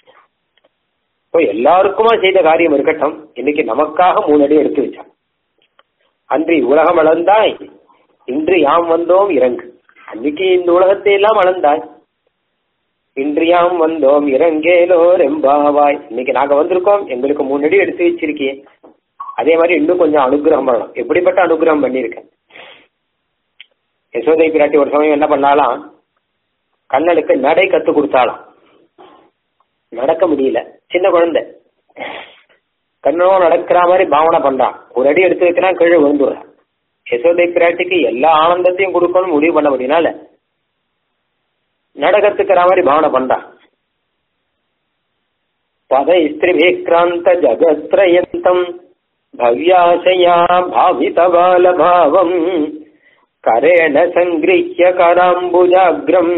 இப்போ எல்லாருக்குமா செய்த காரியம் இருக்கட்டும் இன்னைக்கு நமக்காக மூணு அடி எடுத்து வச்சான் அன்று உலகம் அளந்தாய் இன்று யாம் வந்தோம் இறங்கு அன்னைக்கு இந்த உலகத்தை எல்லாம் அளந்தாய் இன்று யாம் வந்தோம் இறங்கேலோ ரெம்பாவாய் இன்னைக்கு நாங்க வந்திருக்கோம் எங்களுக்கு மூணு அடி எடுத்து வச்சிருக்கியே அதே மாதிரி இன்னும் கொஞ்சம் அனுகிரகம் பண்ணலாம் எப்படிப்பட்ட அனுகிரகம் பண்ணியிருக்கேன் யசோதை பிராட்டி ஒரு சமயம் என்ன பண்ணாலாம் கண்ணனுக்கு நடை கத்து கொடுத்தாலாம் நடக்க முடியல சின்ன குழந்தை கண்ணனும் நடக்கிற மாதிரி பாவனை பண்றான் ஒரு அடி எடுத்து வைக்கிறான் கீழே விழுந்துடுறான் யசோதை பிராட்டிக்கு எல்லா ஆனந்தத்தையும் கொடுக்கணும் முடிவு பண்ண முடியினால நடக்கத்துக்கிற மாதிரி பாவனை பண்றான் பத ஸ்திரிபிக்ராந்த ஜகத்ரயந்தம் பவ்யாசயா பாவித பாலபாவம் கரேண சங்கிரிய கராம்புஜாகிரம்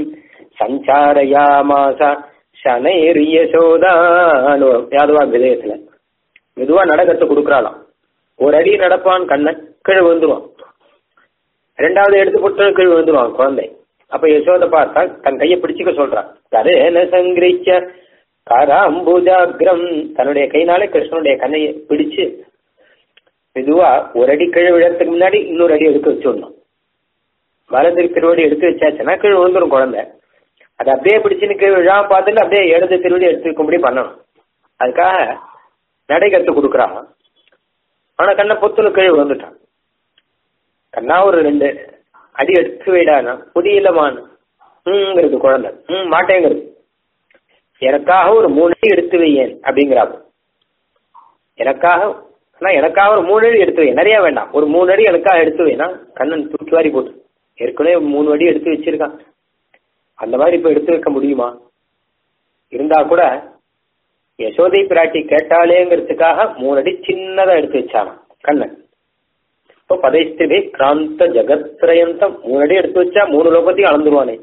சஞ்சாரயாமாச சனைர் யசோதானு யாதுவா விதயத்துல மெதுவா நடக்கத்து கொடுக்கறாளாம் ஒரு அடி நடப்பான் கண்ணன் கீழே விழுந்துருவான் ரெண்டாவது எடுத்து போட்டு கீழே விழுந்துருவான் குழந்தை அப்ப யசோத பார்த்தா தன் கையை பிடிச்சுக்க சொல்றான் கரேன சங்கிரிச்ச கராம்புஜாகிரம் தன்னுடைய கைனாலே கிருஷ்ணனுடைய கண்ணையை பிடிச்சு மெதுவா ஒரு அடி கீழே விழறதுக்கு முன்னாடி இன்னொரு அடி எடுத்து வச்சுடணும் வலது திருவடி எடுத்து வச்சாச்சுன்னா கீழே விழுந்துரும் குழந்தை அதை அப்படியே பிடிச்சுன்னு கீழே விழாம பார்த்துட்டு அப்படியே இடது திருவடி எடுத்து வைக்கும்படி பண்ணணும் அதுக்காக நடை கத்து கொடுக்குறான் ஆனா கண்ணை பொத்துல கீழே விழுந்துட்டான் கண்ணா ஒரு ரெண்டு அடி எடுத்து வைடானா புதியலமான ம்ங்கிறது குழந்தை ம் மாட்டேங்கிறது எனக்காக ஒரு மூணு அடி எடுத்து வையேன் அப்படிங்கிறாப்போ எனக்காக ஆனா எனக்காக ஒரு மூணு அடி எடுத்து வை நிறைய வேண்டாம் ஒரு மூணு அடி எனக்காக எடுத்து வைனா கண்ணன் தூக்கி வாரி போட்டு ஏற்கனவே மூணு அடி எடுத்து வச்சிருக்கான் அந்த மாதிரி இப்ப எடுத்து வைக்க முடியுமா இருந்தா கூட யசோதை பிராட்டி கேட்டாலேங்கிறதுக்காக மூணு அடி சின்னதா எடுத்து வச்சான் கண்ணன் இப்போ பதைஸ்திரி கிராந்த ஜகத்ரயந்தம் மூணு அடி எடுத்து வச்சா மூணு லோகத்தையும் அளந்துருவானே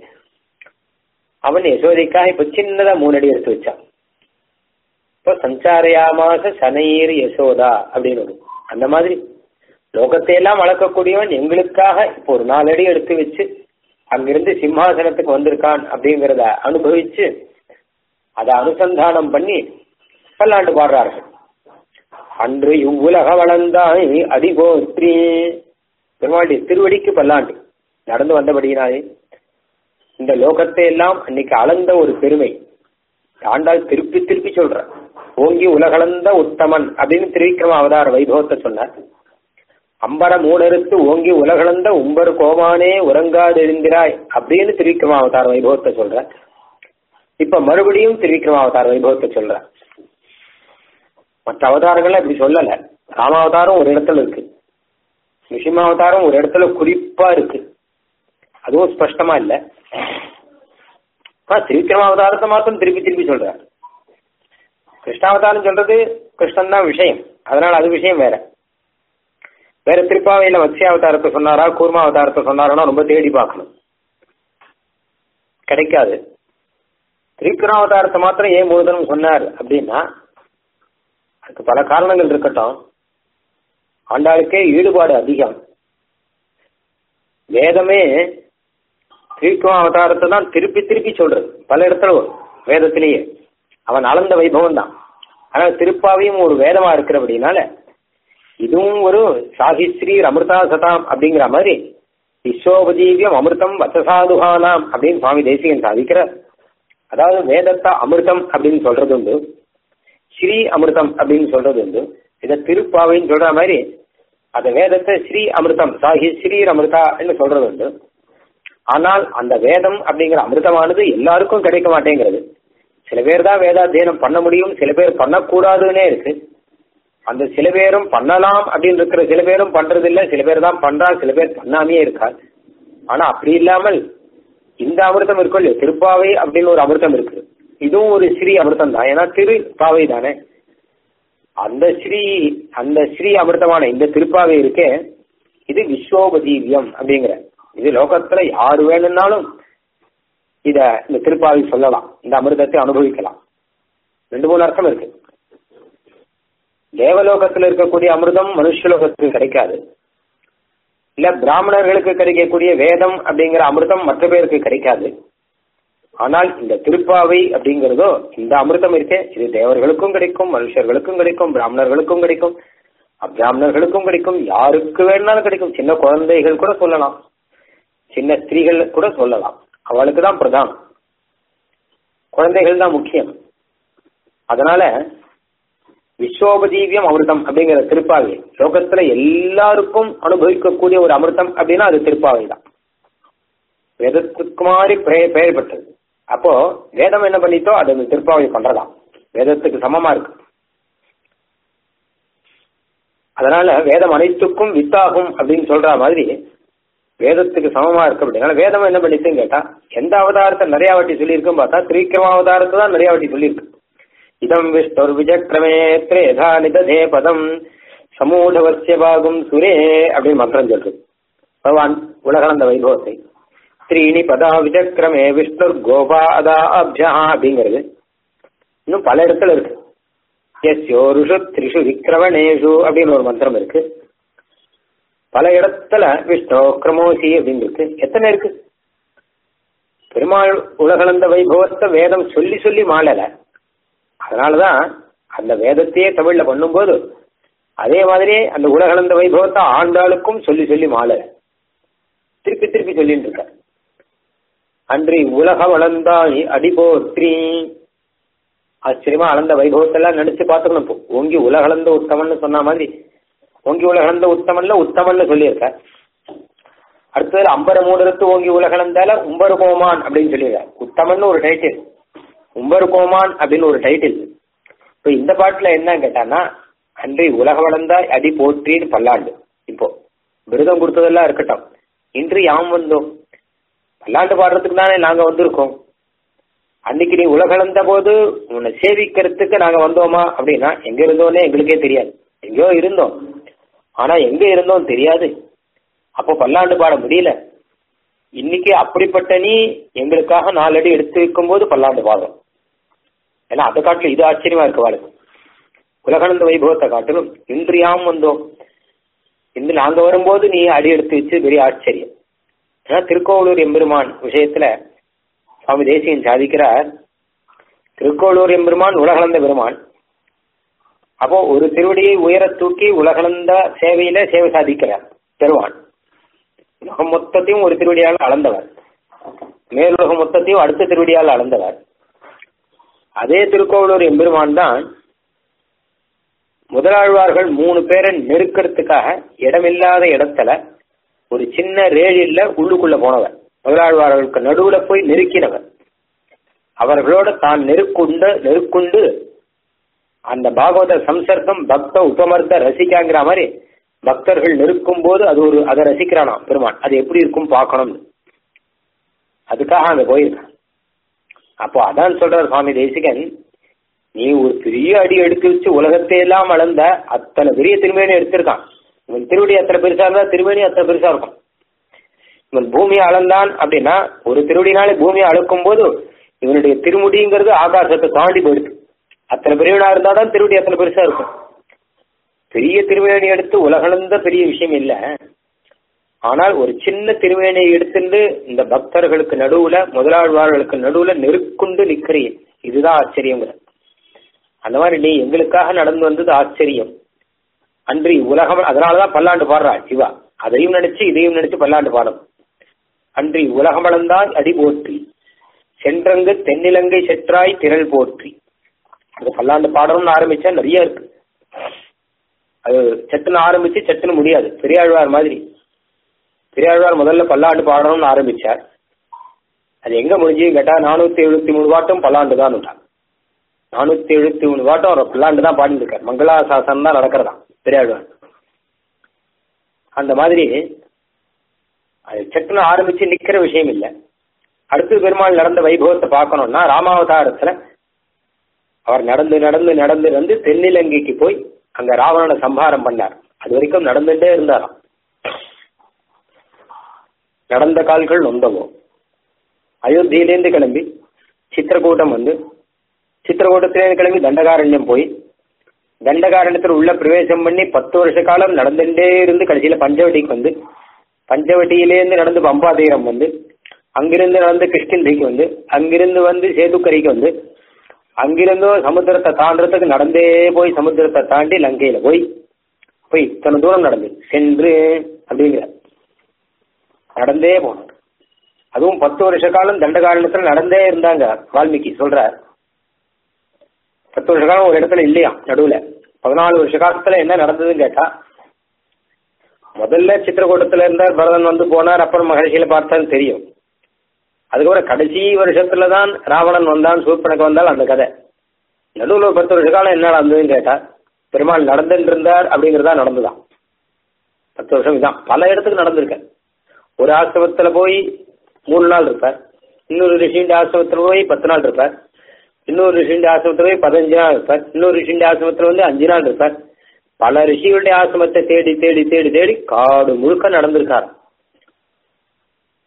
அவன் யசோதைக்காக இப்ப சின்னதா மூணு அடி எடுத்து வச்சான் இப்போ சஞ்சாரயாமாச சனையர் யசோதா அப்படின்னு வரும் அந்த மாதிரி லோகத்தை எல்லாம் வளர்க்கக்கூடியவன் எங்களுக்காக இப்போ ஒரு நாலு அடி எடுத்து வச்சு அங்கிருந்து சிம்மாசனத்துக்கு வந்திருக்கான் அப்படிங்கிறத அனுபவிச்சு அதை அனுசந்தானம் பண்ணி பல்லாண்டு பாடுறார்கள் அன்று இவ்வுலக வளர்ந்தாய் அடிகோத்ரி பெருமாளுடைய திருவடிக்கு பல்லாண்டு நடந்து வந்தபடியினாலே இந்த லோகத்தை எல்லாம் அன்னைக்கு அளந்த ஒரு பெருமை ஆண்டாள் திருப்பி திருப்பி சொல்ற ஓங்கி உலகளந்த உத்தமன் அப்படின்னு திருவிக்ரம அவதார வைபவத்தை சொன்னார் அம்பர மூடறுத்து ஓங்கி உலகளந்த உம்பர் கோமானே உறங்காதெழுந்திராய் அப்படின்னு திருவிக்ரம அவதார வைபவத்தை சொல்ற இப்ப மறுபடியும் திருவிக்ரம அவதார வைபவத்தை சொல்ற மற்ற அவதாரங்கள்லாம் இப்படி சொல்லல ராமாவதாரம் ஒரு இடத்துல இருக்கு நிசிமாவதாரம் ஒரு இடத்துல குறிப்பா இருக்கு அதுவும் ஸ்பஷ்டமா இல்ல திருவிக்ரம அவதாரத்தை மாத்திரம் திருப்பி திருப்பி சொல்ற கிருஷ்ணாவதாரம் சொல்றது கிருஷ்ணன் தான் விஷயம் அதனால அது விஷயம் வேற வேற திருப்பாவையில மத்ஸ்யாவதாரத்தை சொன்னாரா கூர்மா அவதாரத்தை சொன்னாரானா ரொம்ப தேடி பார்க்கணும் கிடைக்காது திரிவிக்ரமாவதாரத்தை மாத்திரம் ஏன் முழுதனும் சொன்னார் அப்படின்னா அதுக்கு பல காரணங்கள் இருக்கட்டும் ஆண்டாளுக்கே ஈடுபாடு அதிகம் வேதமே திரிவிக்ரம அவதாரத்தை தான் திருப்பி திருப்பி சொல்றது பல இடத்துல வரும் வேதத்திலேயே அவன் அளந்த வைபவம் தான் ஆனால் திருப்பாவையும் ஒரு வேதமா இருக்கிறபடினால இதுவும் ஒரு சாகிஸ்ரீ அமிர்தா சதாம் அப்படிங்கிற மாதிரி விஸ்வோபஜீவியம் அமிர்தம் வசசாதுகானாம் அப்படின்னு சுவாமி தேசிகன் சாதிக்கிறார் அதாவது வேதத்தை அமிர்தம் அப்படின்னு சொல்றது உண்டு ஸ்ரீ அமிர்தம் அப்படின்னு சொல்றது உண்டு இதை திருப்பாவைன்னு சொல்ற மாதிரி அந்த வேதத்தை ஸ்ரீ அமிர்தம் சாகி ஸ்ரீ அமிர்தான்னு சொல்றது உண்டு ஆனால் அந்த வேதம் அப்படிங்கிற அமிர்தமானது எல்லாருக்கும் கிடைக்க மாட்டேங்கிறது சில பேர் தான் வேதாத்தியனம் பண்ண முடியும் சில பேர் பண்ணக்கூடாதுன்னே இருக்கு அந்த சில பேரும் பண்ணலாம் அப்படின்னு இருக்கிற சில பேரும் பண்றது இல்ல சில பேர் தான் பண்றா சில பேர் பண்ணாமே இருக்கா ஆனா அப்படி இல்லாமல் இந்த அமிர்தம் இருக்கும் இல்லையா திருப்பாவை அப்படின்னு ஒரு அமிர்தம் இருக்கு இதுவும் ஒரு ஸ்ரீ அமிர்தம் தான் ஏன்னா திரு பாவை தானே அந்த ஸ்ரீ அந்த ஸ்ரீ அமிர்தமான இந்த திருப்பாவை இருக்கே இது விஸ்வோபஜீவியம் அப்படிங்கிற இது லோகத்துல யாரு வேணும்னாலும் இத இந்த திருப்பாவை சொல்லலாம் இந்த அமிர்தத்தை அனுபவிக்கலாம் ரெண்டு மூணு அர்த்தம் இருக்கு தேவலோகத்தில் இருக்கக்கூடிய அமிர்தம் மனுஷலோகத்துக்கு கிடைக்காது இல்ல பிராமணர்களுக்கு கிடைக்கக்கூடிய வேதம் அப்படிங்கிற அமிர்தம் மற்ற பேருக்கு கிடைக்காது ஆனால் இந்த திருப்பாவை அப்படிங்கிறதோ இந்த அமிர்தம் இருக்கே இது தேவர்களுக்கும் கிடைக்கும் மனுஷர்களுக்கும் கிடைக்கும் பிராமணர்களுக்கும் கிடைக்கும் அப்பிராமணர்களுக்கும் கிடைக்கும் யாருக்கு வேணாலும் கிடைக்கும் சின்ன குழந்தைகள் கூட சொல்லலாம் சின்ன ஸ்திரீகள் கூட சொல்லலாம் அவளுக்கு தான் பிரதானம் குழந்தைகள் தான் முக்கியம் அதனால விஸ்வோபஜீவியம் அமிர்தம் அப்படிங்கிற திருப்பாவை லோகத்துல எல்லாருக்கும் அனுபவிக்கக்கூடிய ஒரு அமிர்தம் அப்படின்னா அது திருப்பாவை தான் வேதத்துக்கு மாதிரி பெயர் பெற்றது அப்போ வேதம் என்ன பண்ணித்தோ அது அந்த திருப்பாவை பண்றதாம் வேதத்துக்கு சமமா இருக்கு அதனால வேதம் அனைத்துக்கும் வித்தாகும் அப்படின்னு சொல்ற மாதிரி வேதத்துக்கு சமமா இருக்கு அப்படின்னா வேதம் என்ன பண்ணிச்சுன்னு கேட்டா எந்த அவதாரத்தை நிறைய வாட்டி சொல்லியிருக்கும் பார்த்தா திரிக்கிரம அவதாரத்தை தான் நிறைய வாட்டி சொல்லியிருக்கு இதம் விஷ்ணுர் விஜக்ரமே திரேதா நிததே பதம் சமூடவசிய பாகும் சுரே அப்படின்னு மந்திரம் சொல்றது பகவான் உலகளந்த வைபவத்தை த்ரீணி பதா விதக்கிரமே விஷ்ணு கோபாதா அப்ஜா அப்படிங்கிறது இன்னும் பல இடத்துல இருக்கு எஸ்யோருஷு த்ரிஷு விக்கிரமணேஷு அப்படின்னு ஒரு மந்திரம் இருக்கு பல இடத்துல விஷ்ணு கிரமோசி அப்படின்னு இருக்கு எத்தனை இருக்கு பெருமாள் உலகளந்த வைபவத்தை வேதம் சொல்லி சொல்லி மாளல அதனாலதான் அந்த வேதத்தையே தமிழ்ல பண்ணும்போது அதே மாதிரியே அந்த உலகளந்த வைபவத்தை ஆண்டாளுக்கும் சொல்லி சொல்லி மாளல திருப்பி திருப்பி சொல்லிட்டு இருக்க அன்றி உலக வளர்ந்தாய் அடிபோத்ரி ஆச்சரியமா அளந்த வைபவத்தெல்லாம் நினைச்சு பார்த்துக்கணும் இப்போ ஓங்கி உலகளந்த உத்தமன்னு சொன்ன மாதிரி ஓங்கி உலகளந்த உத்தமன்ல உத்தமன்னு சொல்லியிருக்க அடுத்தது அம்பர மூடரத்து ஓங்கி உலகளந்தால உம்பரு கோமான் அப்படின்னு சொல்லியிருக்க உத்தமன்னு ஒரு டைட்டில் உம்பரு கோமான் அப்படின்னு ஒரு டைட்டில் இப்போ இந்த பாட்டுல என்ன கேட்டான்னா அன்றி உலக வளர்ந்தாய் அடி போற்றின்னு பல்லாண்டு இப்போ விருதம் கொடுத்ததெல்லாம் இருக்கட்டும் இன்று யாம் வந்தோம் பல்லாண்டு பாடுறதுக்கு தானே நாங்க வந்திருக்கோம் அன்னைக்கு நீ உலகளந்த போது உன்னை சேவிக்கிறதுக்கு நாங்க வந்தோமா அப்படின்னா எங்க இருந்தோன்னே எங்களுக்கே தெரியாது எங்கேயோ இருந்தோம் ஆனா எங்க இருந்தோம் தெரியாது அப்போ பல்லாண்டு பாட முடியல இன்னைக்கு அப்படிப்பட்ட நீ எங்களுக்காக நாலு அடி எடுத்து வைக்கும் போது பல்லாண்டு பாடும் ஏன்னா அதை காட்டிலும் இது ஆச்சரியமா இருக்கு வாழ்க்கை உலகளந்த வைபவத்தை காட்டிலும் இன்று யாம் வந்தோம் இன்று நாங்க வரும்போது நீ அடி எடுத்து வச்சு பெரிய ஆச்சரியம் ஏன்னா திருக்கோவலூர் எம்பெருமான் விஷயத்துல சுவாமி தேசியன் சாதிக்கிறார் திருக்கோளூர் எம்பெருமான் உலகளந்த பெருமான் அப்போ ஒரு திருவடியை உயர தூக்கி உலகளந்த சேவையில சேவை சாதிக்கிறார் பெருமான் உலகம் மொத்தத்தையும் ஒரு திருவடியால் அளந்தவர் மேலுலகம் மொத்தத்தையும் அடுத்த திருவடியால் அளந்தவர் அதே திருக்கோவலூர் எம்பெருமான் தான் முதலாழ்வார்கள் மூணு பேரை நெருக்கிறதுக்காக இடமில்லாத இடத்துல ஒரு சின்ன ரேழில்ல உள்ளுக்குள்ள போனவர் முதலாழ்வார்களுக்கு நடுவுல போய் நெருக்கினவர் அவர்களோட தான் நெருக்குண்டு நெருக்குண்டு அந்த பாகவத சம்சர்க்கம் பக்த உபமர்த்த ரசிக்காங்கிற மாதிரி பக்தர்கள் நெருக்கும் போது அது ஒரு அதை ரசிக்கிறானாம் பெருமான் அது எப்படி இருக்கும் பார்க்கணும் அதுக்காக அங்க போயிருக்கான் அப்போ அதான் சொல்றார் சுவாமி தேசிகன் நீ ஒரு பெரிய அடி எடுத்து வச்சு உலகத்தை எல்லாம் அளந்த அத்தனை பெரிய திருமேனி எடுத்திருக்கான் இவன் திருவடி அத்தனை பெருசா இருந்தா திருமேனி அத்தனை பெருசா இருக்கும் இவன் பூமியை அளந்தான் அப்படின்னா ஒரு திருவடினாலே பூமியை அளக்கும் போது இவனுடைய திருமுடிங்கிறது ஆகாசத்தை தாண்டி போயிடுது அத்தனை பெரியவனா இருந்தா தான் திருவடி அத்தனை பெருசா இருக்கும் பெரிய திருவேணி எடுத்து உலகளந்த பெரிய விஷயம் இல்ல ஆனால் ஒரு சின்ன திருவேணியை எடுத்துட்டு இந்த பக்தர்களுக்கு நடுவுல முதலாழ்வார்களுக்கு நடுவுல நெருக்குண்டு நிக்கிறீன் இதுதான் ஆச்சரியங்கிற அந்த மாதிரி நீ எங்களுக்காக நடந்து வந்தது ஆச்சரியம் அன்றி உலகம் அதனாலதான் பல்லாண்டு பாடுறாள் சிவா அதையும் நினைச்சு இதையும் நினைச்சு பல்லாண்டு பாடும் அன்றி உலகமளந்தாய் அடி போற்றி சென்றங்கு தென்னிலங்கை செற்றாய் திரள் போற்றி அது பல்லாண்டு பாடணும்னு ஆரம்பிச்சா நிறைய இருக்கு அது சட்டுன்னு ஆரம்பிச்சு சட்டுன்னு முடியாது பெரியாழ்வார் மாதிரி பெரியாழ்வார் முதல்ல பல்லாண்டு பாடணும்னு ஆரம்பிச்சார் அது எங்க முடிஞ்சு கேட்டா நானூத்தி எழுபத்தி மூணு பாட்டும் பல்லாண்டு தான் நானூத்தி எழுபத்தி மூணு பாட்டும் அவர் பல்லாண்டு தான் பாடிட்டு இருக்கார் மங்களாசாசனம் தான் நடக்கிறதா பெரியாழ்வார் அந்த மாதிரி அது சட்டுன்னு ஆரம்பிச்சு நிக்கிற விஷயம் இல்லை அடுத்து பெருமாள் நடந்த வைபவத்தை பார்க்கணும்னா ராமாவதாரத்துல அவர் நடந்து நடந்து நடந்து வந்து தென்னிலங்கைக்கு போய் அங்க ராவணனை சம்ஹாரம் பண்ணார் அது வரைக்கும் நடந்துட்டே இருந்தாராம் நடந்த கால்கள் நொந்தவோ அயோத்தியிலேருந்து கிளம்பி சித்திரக்கூட்டம் வந்து சித்திரக்கூட்டத்திலேருந்து கிளம்பி தண்டகாரண்யம் போய் தண்டகாரண்யத்தில் உள்ள பிரவேசம் பண்ணி பத்து வருஷ காலம் நடந்துட்டே இருந்து கடைசியில பஞ்சவட்டிக்கு வந்து பஞ்சவட்டியிலேருந்து நடந்து பம்பாதீரம் வந்து அங்கிருந்து நடந்து கிருஷ்ணகிரிக்கு வந்து அங்கிருந்து வந்து சேதுக்கரைக்கு வந்து அங்கிருந்தும் சமுத்திரத்தை தாண்டறதுக்கு நடந்தே போய் சமுத்திரத்தை தாண்டி லங்கையில போய் போய் இத்தனை தூரம் நடந்து சென்று அப்படிங்கிற நடந்தே போனார் அதுவும் பத்து வருஷ காலம் தண்டகாரணத்துல நடந்தே இருந்தாங்க வால்மீகி சொல்றார் பத்து வருஷ காலம் ஒரு இடத்துல இல்லையா நடுவுல பதினாலு வருஷ காலத்துல என்ன நடந்ததுன்னு கேட்டா முதல்ல சித்திரக்கூட்டத்துல இருந்தார் பரதன் வந்து போனார் அப்புறம் மகர்ஷியில பார்த்தான்னு தெரியும் அதுக்கப்புறம் கடைசி வருஷத்துல தான் ராவணன் வந்தான் சூர்பனக்கு வந்தால் அந்த கதை நடுவில் ஒரு பத்து வருஷ காலம் என்ன நடந்ததுன்னு கேட்டா பெருமாள் நடந்துட்டு இருந்தார் அப்படிங்கறதா நடந்துதான் பத்து வருஷம் இதான் பல இடத்துக்கு நடந்திருக்க ஒரு ஆசிரமத்துல போய் மூணு நாள் இருப்பார் இன்னொரு ரிஷிண்ட ஆசிரமத்துல போய் பத்து நாள் இருப்பார் இன்னொரு ரிஷிண்ட ஆசிரமத்துல போய் பதினஞ்சு நாள் இருப்பார் இன்னொரு ரிஷிண்ட ஆசிரமத்துல வந்து அஞ்சு நாள் இருப்பார் பல ரிஷிகளுடைய ஆசிரமத்தை தேடி தேடி தேடி தேடி காடு முழுக்க நடந்திருக்கார்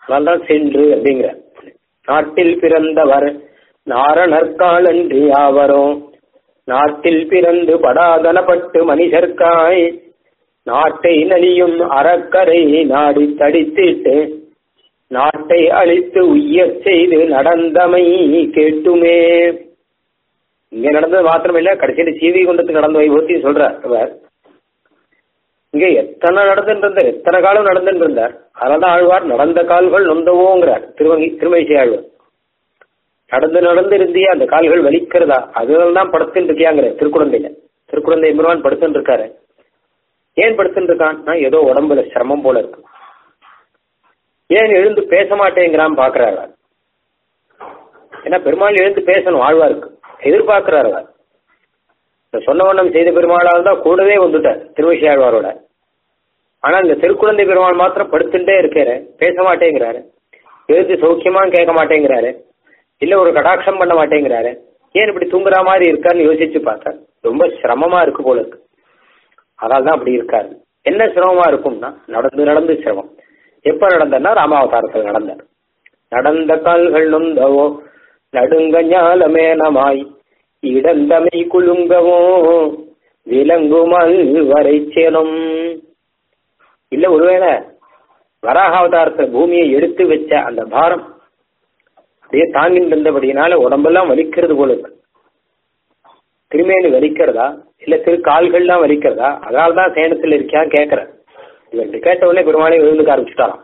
அதனால்தான் சென்று அப்படிங்கிற நாட்டில் பிறந்தவர் நாரணர்காலன்றி யாவரும் நாட்டில் பிறந்து படாதனப்பட்டு மனிதர்க்காய் நாட்டை நலியும் அறக்கரை நாடி தடித்திட்டு நாட்டை அழித்து உய்யச் செய்து நடந்தமை கேட்டுமே இங்க நடந்தது மாத்திரமில்ல கடைசியில சீவி குண்டத்துக்கு நடந்த வைபவத்தையும் சொல்றார் அவர் இங்க எத்தனை நடந்துட்டு இருந்தார் எத்தனை காலம் நடந்துட்டு இருந்தார் அதனால ஆழ்வார் நடந்த கால்கள் நொந்தவோங்கிறார் திருவங்கி திருமணிசை ஆழ்வார் நடந்து நடந்து இருந்தியா அந்த கால்கள் வலிக்கிறதா அதனால தான் படுத்துட்டு இருக்கியாங்கிற திருக்குழந்தையில திருக்குழந்தை எம்பெருமான் படுத்துட்டு இருக்காரு ஏன் படுத்துட்டு இருக்கான் ஏதோ உடம்புல சிரமம் போல இருக்கு ஏன் எழுந்து பேச மாட்டேங்கிறான் பாக்குறாரு அவர். ஏன்னா பெருமாள் எழுந்து பேசணும் ஆழ்வாருக்கு எதிர்பார்க்கிறார் அவர் இந்த சொன்ன வண்ணம் செய்த பெருமாளால் தான் கூடவே வந்துட்டார் திருவசி ஆழ்வாரோட ஆனா இந்த திருக்குழந்தை பெருமாள் மாத்திரம் படுத்துட்டே இருக்காரு பேச மாட்டேங்கிறாரு எழுந்து சௌக்கியமான்னு கேட்க மாட்டேங்கிறாரு இல்ல ஒரு கடாட்சம் பண்ண மாட்டேங்கிறாரு ஏன் இப்படி தூங்குற மாதிரி இருக்காருன்னு யோசிச்சு பார்த்தார் ரொம்ப சிரமமா இருக்கு போல இருக்கு அதனால தான் அப்படி இருக்காரு என்ன சிரமமா இருக்கும்னா நடந்து நடந்து சிரமம் எப்ப நடந்தன்னா ராமாவதாரத்தில் நடந்தார் நடந்த கால்கள் நொந்தவோ நடுங்க ஞாலமேனமாய் இடந்தமை குலுங்கவோ விலங்குமல் வரைச்சேனும் இல்ல ஒருவேளை வராகாவதாரத்தை பூமியை எடுத்து வச்ச அந்த பாரம் அப்படியே தாங்கிட்டு இருந்தபடினால உடம்பெல்லாம் வலிக்கிறது போல இருக்கு திருமேனி வலிக்கிறதா இல்ல திரு கால்கள்லாம் வலிக்கிறதா அதனால தான் சேனத்தில் இருக்கியா கேட்கிறேன் இவர் இப்படி கேட்ட உடனே பெருமாளை எழுந்துக்க ஆரம்பிச்சுட்டாராம்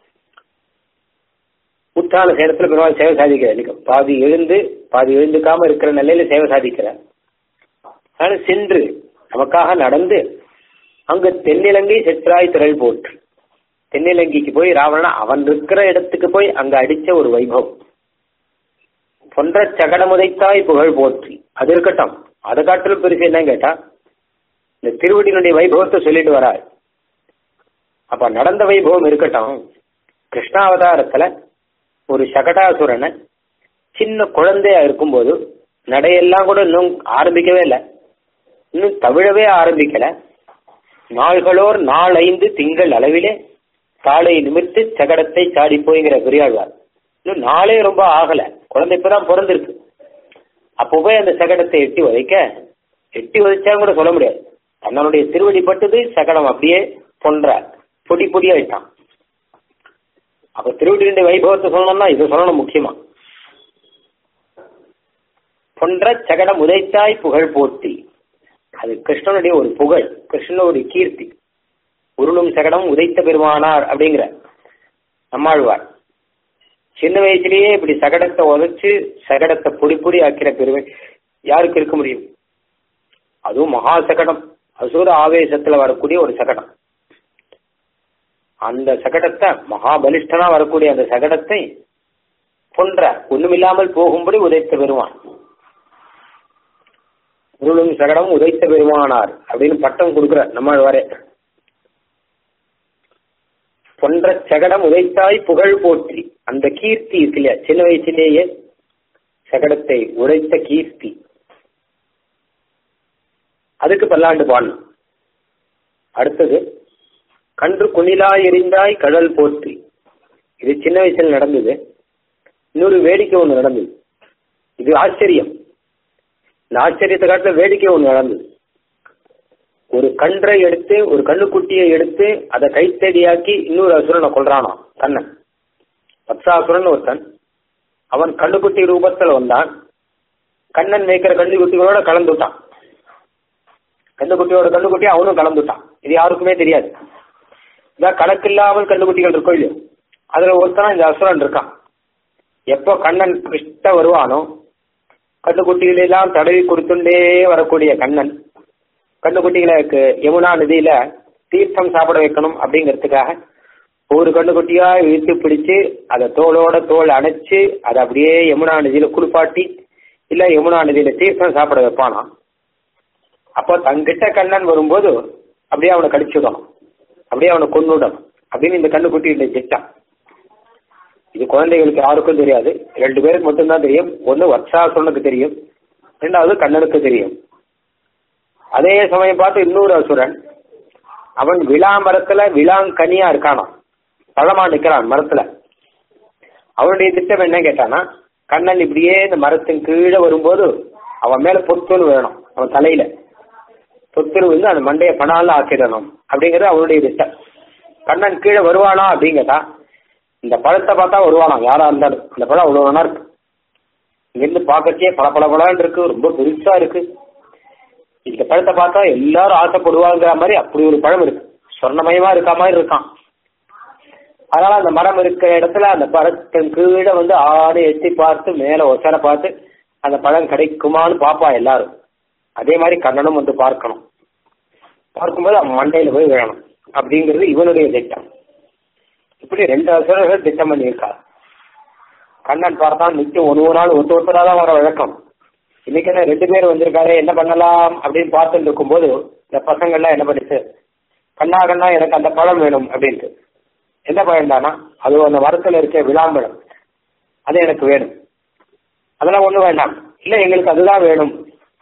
உத்தான சேனத்துல பெருமாள் சேவை சாதிக்கிறார் பாதி எழுந்து பாதி எழுந்துக்காம இருக்கிற நிலையில சேவை சாதிக்கிறார் அதனால சென்று நமக்காக நடந்து அங்கு தென்னிலங்கை செற்றாய் திரள் போற்று தென்னிலங்கைக்கு போய் ராவணன் அவன் இருக்கிற இடத்துக்கு போய் அங்க அடிச்ச ஒரு வைபவம் பொன்ற சகடமுதைத்தாய் புகழ் போற்றி அது இருக்கட்டும் அதை காட்டிலும் பெருசு என்ன கேட்டா இந்த திருவடியினுடைய வைபவத்தை சொல்லிட்டு வரார் அப்ப நடந்த வைபவம் இருக்கட்டும் கிருஷ்ணாவதாரத்துல ஒரு சகடாசுரனை சின்ன குழந்தையா இருக்கும்போது நடையெல்லாம் கூட இன்னும் ஆரம்பிக்கவே இல்லை இன்னும் தவிழவே ஆரம்பிக்கல நாள்களோர் நாளைந்து திங்கள் அளவிலே தாளை நிமிர்த்து சகடத்தை சாடி போய்ங்கிற பெரியாழ்வார் இன்னும் நாளே ரொம்ப ஆகல குழந்தை இப்பதான் பிறந்திருக்கு அப்போ போய் அந்த சகடத்தை எட்டி உதைக்க எட்டி உதைச்சா கூட சொல்ல முடியாது தன்னுடைய திருவடி பட்டது சகடம் அப்படியே பொன்ற பொடி பொடியாயிட்டான் அப்ப திருவடியுடைய வைபவத்தை சொல்லணும்னா இதை சொல்லணும் முக்கியமா பொன்ற சகடம் உதைத்தாய் புகழ் போற்றி அது கிருஷ்ணனுடைய ஒரு புகழ் கிருஷ்ணனுடைய கீர்த்தி உருளும் சகடம் உதைத்த பெருமானார் அப்படிங்கிற நம்மாழ்வார் சின்ன வயசுலயே இப்படி சகடத்தை உதைச்சு சகடத்தை பொடி பொடி ஆக்கிற பெருமை யாருக்கு இருக்க முடியும் அதுவும் மகா சகடம் அசுர ஆவேசத்துல வரக்கூடிய ஒரு சகடம் அந்த சகடத்தை மகாபலிஷ்டனா வரக்கூடிய அந்த சகடத்தை பொன்ற ஒண்ணுமில்லாமல் போகும்படி உதைத்த பெருமான் உருளும் சகடம் உதைத்த பெருமானார் அப்படின்னு பட்டம் கொடுக்குற நம்மாழ்வாரே பொன்ற சகடம் உதைத்தாய் புகழ் போற்றி அந்த கீர்த்தி இருக்கு இல்லையா சின்ன வயசுலேயே சகடத்தை உடைத்த கீர்த்தி அதுக்கு பல்லாண்டு பாடணும் அடுத்தது கன்று குணிலா எரிந்தாய் கடல் போற்றி இது சின்ன வயசுல நடந்தது இன்னொரு வேடிக்கை ஒன்று நடந்தது இது ஆச்சரியம் இந்த ஆச்சரியத்தை காட்டில வேடிக்கை ஒன்று நடந்தது ஒரு கன்றை எடுத்து ஒரு கண்ணுக்குட்டியை எடுத்து அதை கைத்தடியாக்கி இன்னொரு அசுரனை கொள்றானாம் கண்ணன் பத்சாசுரன் ஒருத்தன் அவன் கண்ணுக்குட்டி ரூபத்தில் வந்தான் கண்ணன் மேய்க்கிற கண்ணுக்குட்டிகளோட கலந்துட்டான் கண்ணுக்குட்டியோட கண்ணுக்குட்டி அவனும் கலந்துட்டான் இது யாருக்குமே தெரியாது இதான் கணக்கில்லாமல் கண்ணுக்குட்டிகள் இருக்கும் இல்லையோ அதுல ஒருத்தனா இந்த அசுரன் இருக்கான் எப்போ கண்ணன் கிட்ட வருவானோ கண்ணுக்குட்டிகளெல்லாம் தடவி கொடுத்துட்டே வரக்கூடிய கண்ணன் கண்ணுக்குட்டிகளுக்கு யமுனா நதியில தீர்த்தம் சாப்பிட வைக்கணும் அப்படிங்கிறதுக்காக ஒவ்வொரு கண்ணுக்குட்டியா இழுத்து பிடிச்சு அதை தோளோட தோல் அணைச்சு அதை அப்படியே யமுனா நதியில குளிப்பாட்டி இல்ல யமுனா நதியில தீர்த்தம் சாப்பிட வைப்பானா அப்போ தங்கிட்ட கண்ணன் வரும்போது அப்படியே அவனை கடிச்சுடணும் அப்படியே அவனை கொன்னுடணும் அப்படின்னு இந்த கண்ணுக்குட்டியுடைய திட்டம் இது குழந்தைகளுக்கு யாருக்கும் தெரியாது ரெண்டு பேருக்கு மட்டும்தான் தெரியும் ஒன்று வத்சாசுரனுக்கு தெரியும் ரெண்டாவது கண்ணனுக்கு தெரியும் அதே சமயம் பார்த்து இன்னொரு அசுரன் அவன் விழா மரத்துல விழாங்கனியா இருக்கானாம் பழமா நிக்கிறான் மரத்துல அவனுடைய திட்டம் என்ன கேட்டானா கண்ணன் இப்படியே இந்த மரத்தின் கீழே வரும்போது அவன் மேல பொத்துன்னு வேணும் அவன் தலையில பொத்துரு வந்து அந்த மண்டைய பணால ஆக்கிடணும் அப்படிங்கிறது அவனுடைய திட்டம் கண்ணன் கீழே வருவானா அப்படிங்கட்டா இந்த பழத்தை பார்த்தா வருவானாம் யாரா இருந்தாலும் அந்த பழம் அவ்வளவு நல்லா இருக்கு இங்கிருந்து பார்க்கறச்சே பல பல பழம் இருக்கு ரொம்ப பெருசா இருக்கு இந்த பழத்தை பார்த்தா எல்லாரும் ஆசைப்படுவாங்கிற மாதிரி அப்படி ஒரு பழம் இருக்கு சொர்ணமயமா இருக்க மாதிரி இருக்கான் அதனால அந்த மரம் இருக்கிற இடத்துல அந்த பழத்தின் கீழே வந்து ஆடு எட்டி பார்த்து மேல ஒசரை பார்த்து அந்த பழம் கிடைக்குமான்னு பாப்பா எல்லாரும் அதே மாதிரி கண்ணனும் வந்து பார்க்கணும் பார்க்கும்போது அவன் மண்டையில போய் விழணும் அப்படிங்கிறது இவனுடைய திட்டம் இப்படி ரெண்டு அசுரர்கள் திட்டம் பண்ணியிருக்கா கண்ணன் பார்த்தான் நிச்சயம் ஒரு ஒரு நாள் ஒருத்த ஒருத்தரா தான் வர வழக்கம் இன்னைக்கு என்ன ரெண்டு பேர் வந்திருக்காரு என்ன பண்ணலாம் அப்படின்னு பார்த்துட்டு இருக்கும்போது இந்த பசங்கள்லாம் என்ன பண்ணிச்சு கண்ணா கண்ணா எனக்கு அந்த பழம் வேணும் அப்படின்ட்டு என்ன பழம் தானா அது அந்த மரத்துல இருக்க விளாம்பழம் அது எனக்கு வேணும் அதெல்லாம் ஒண்ணும் வேண்டாம் இல்ல எங்களுக்கு அதுதான் வேணும்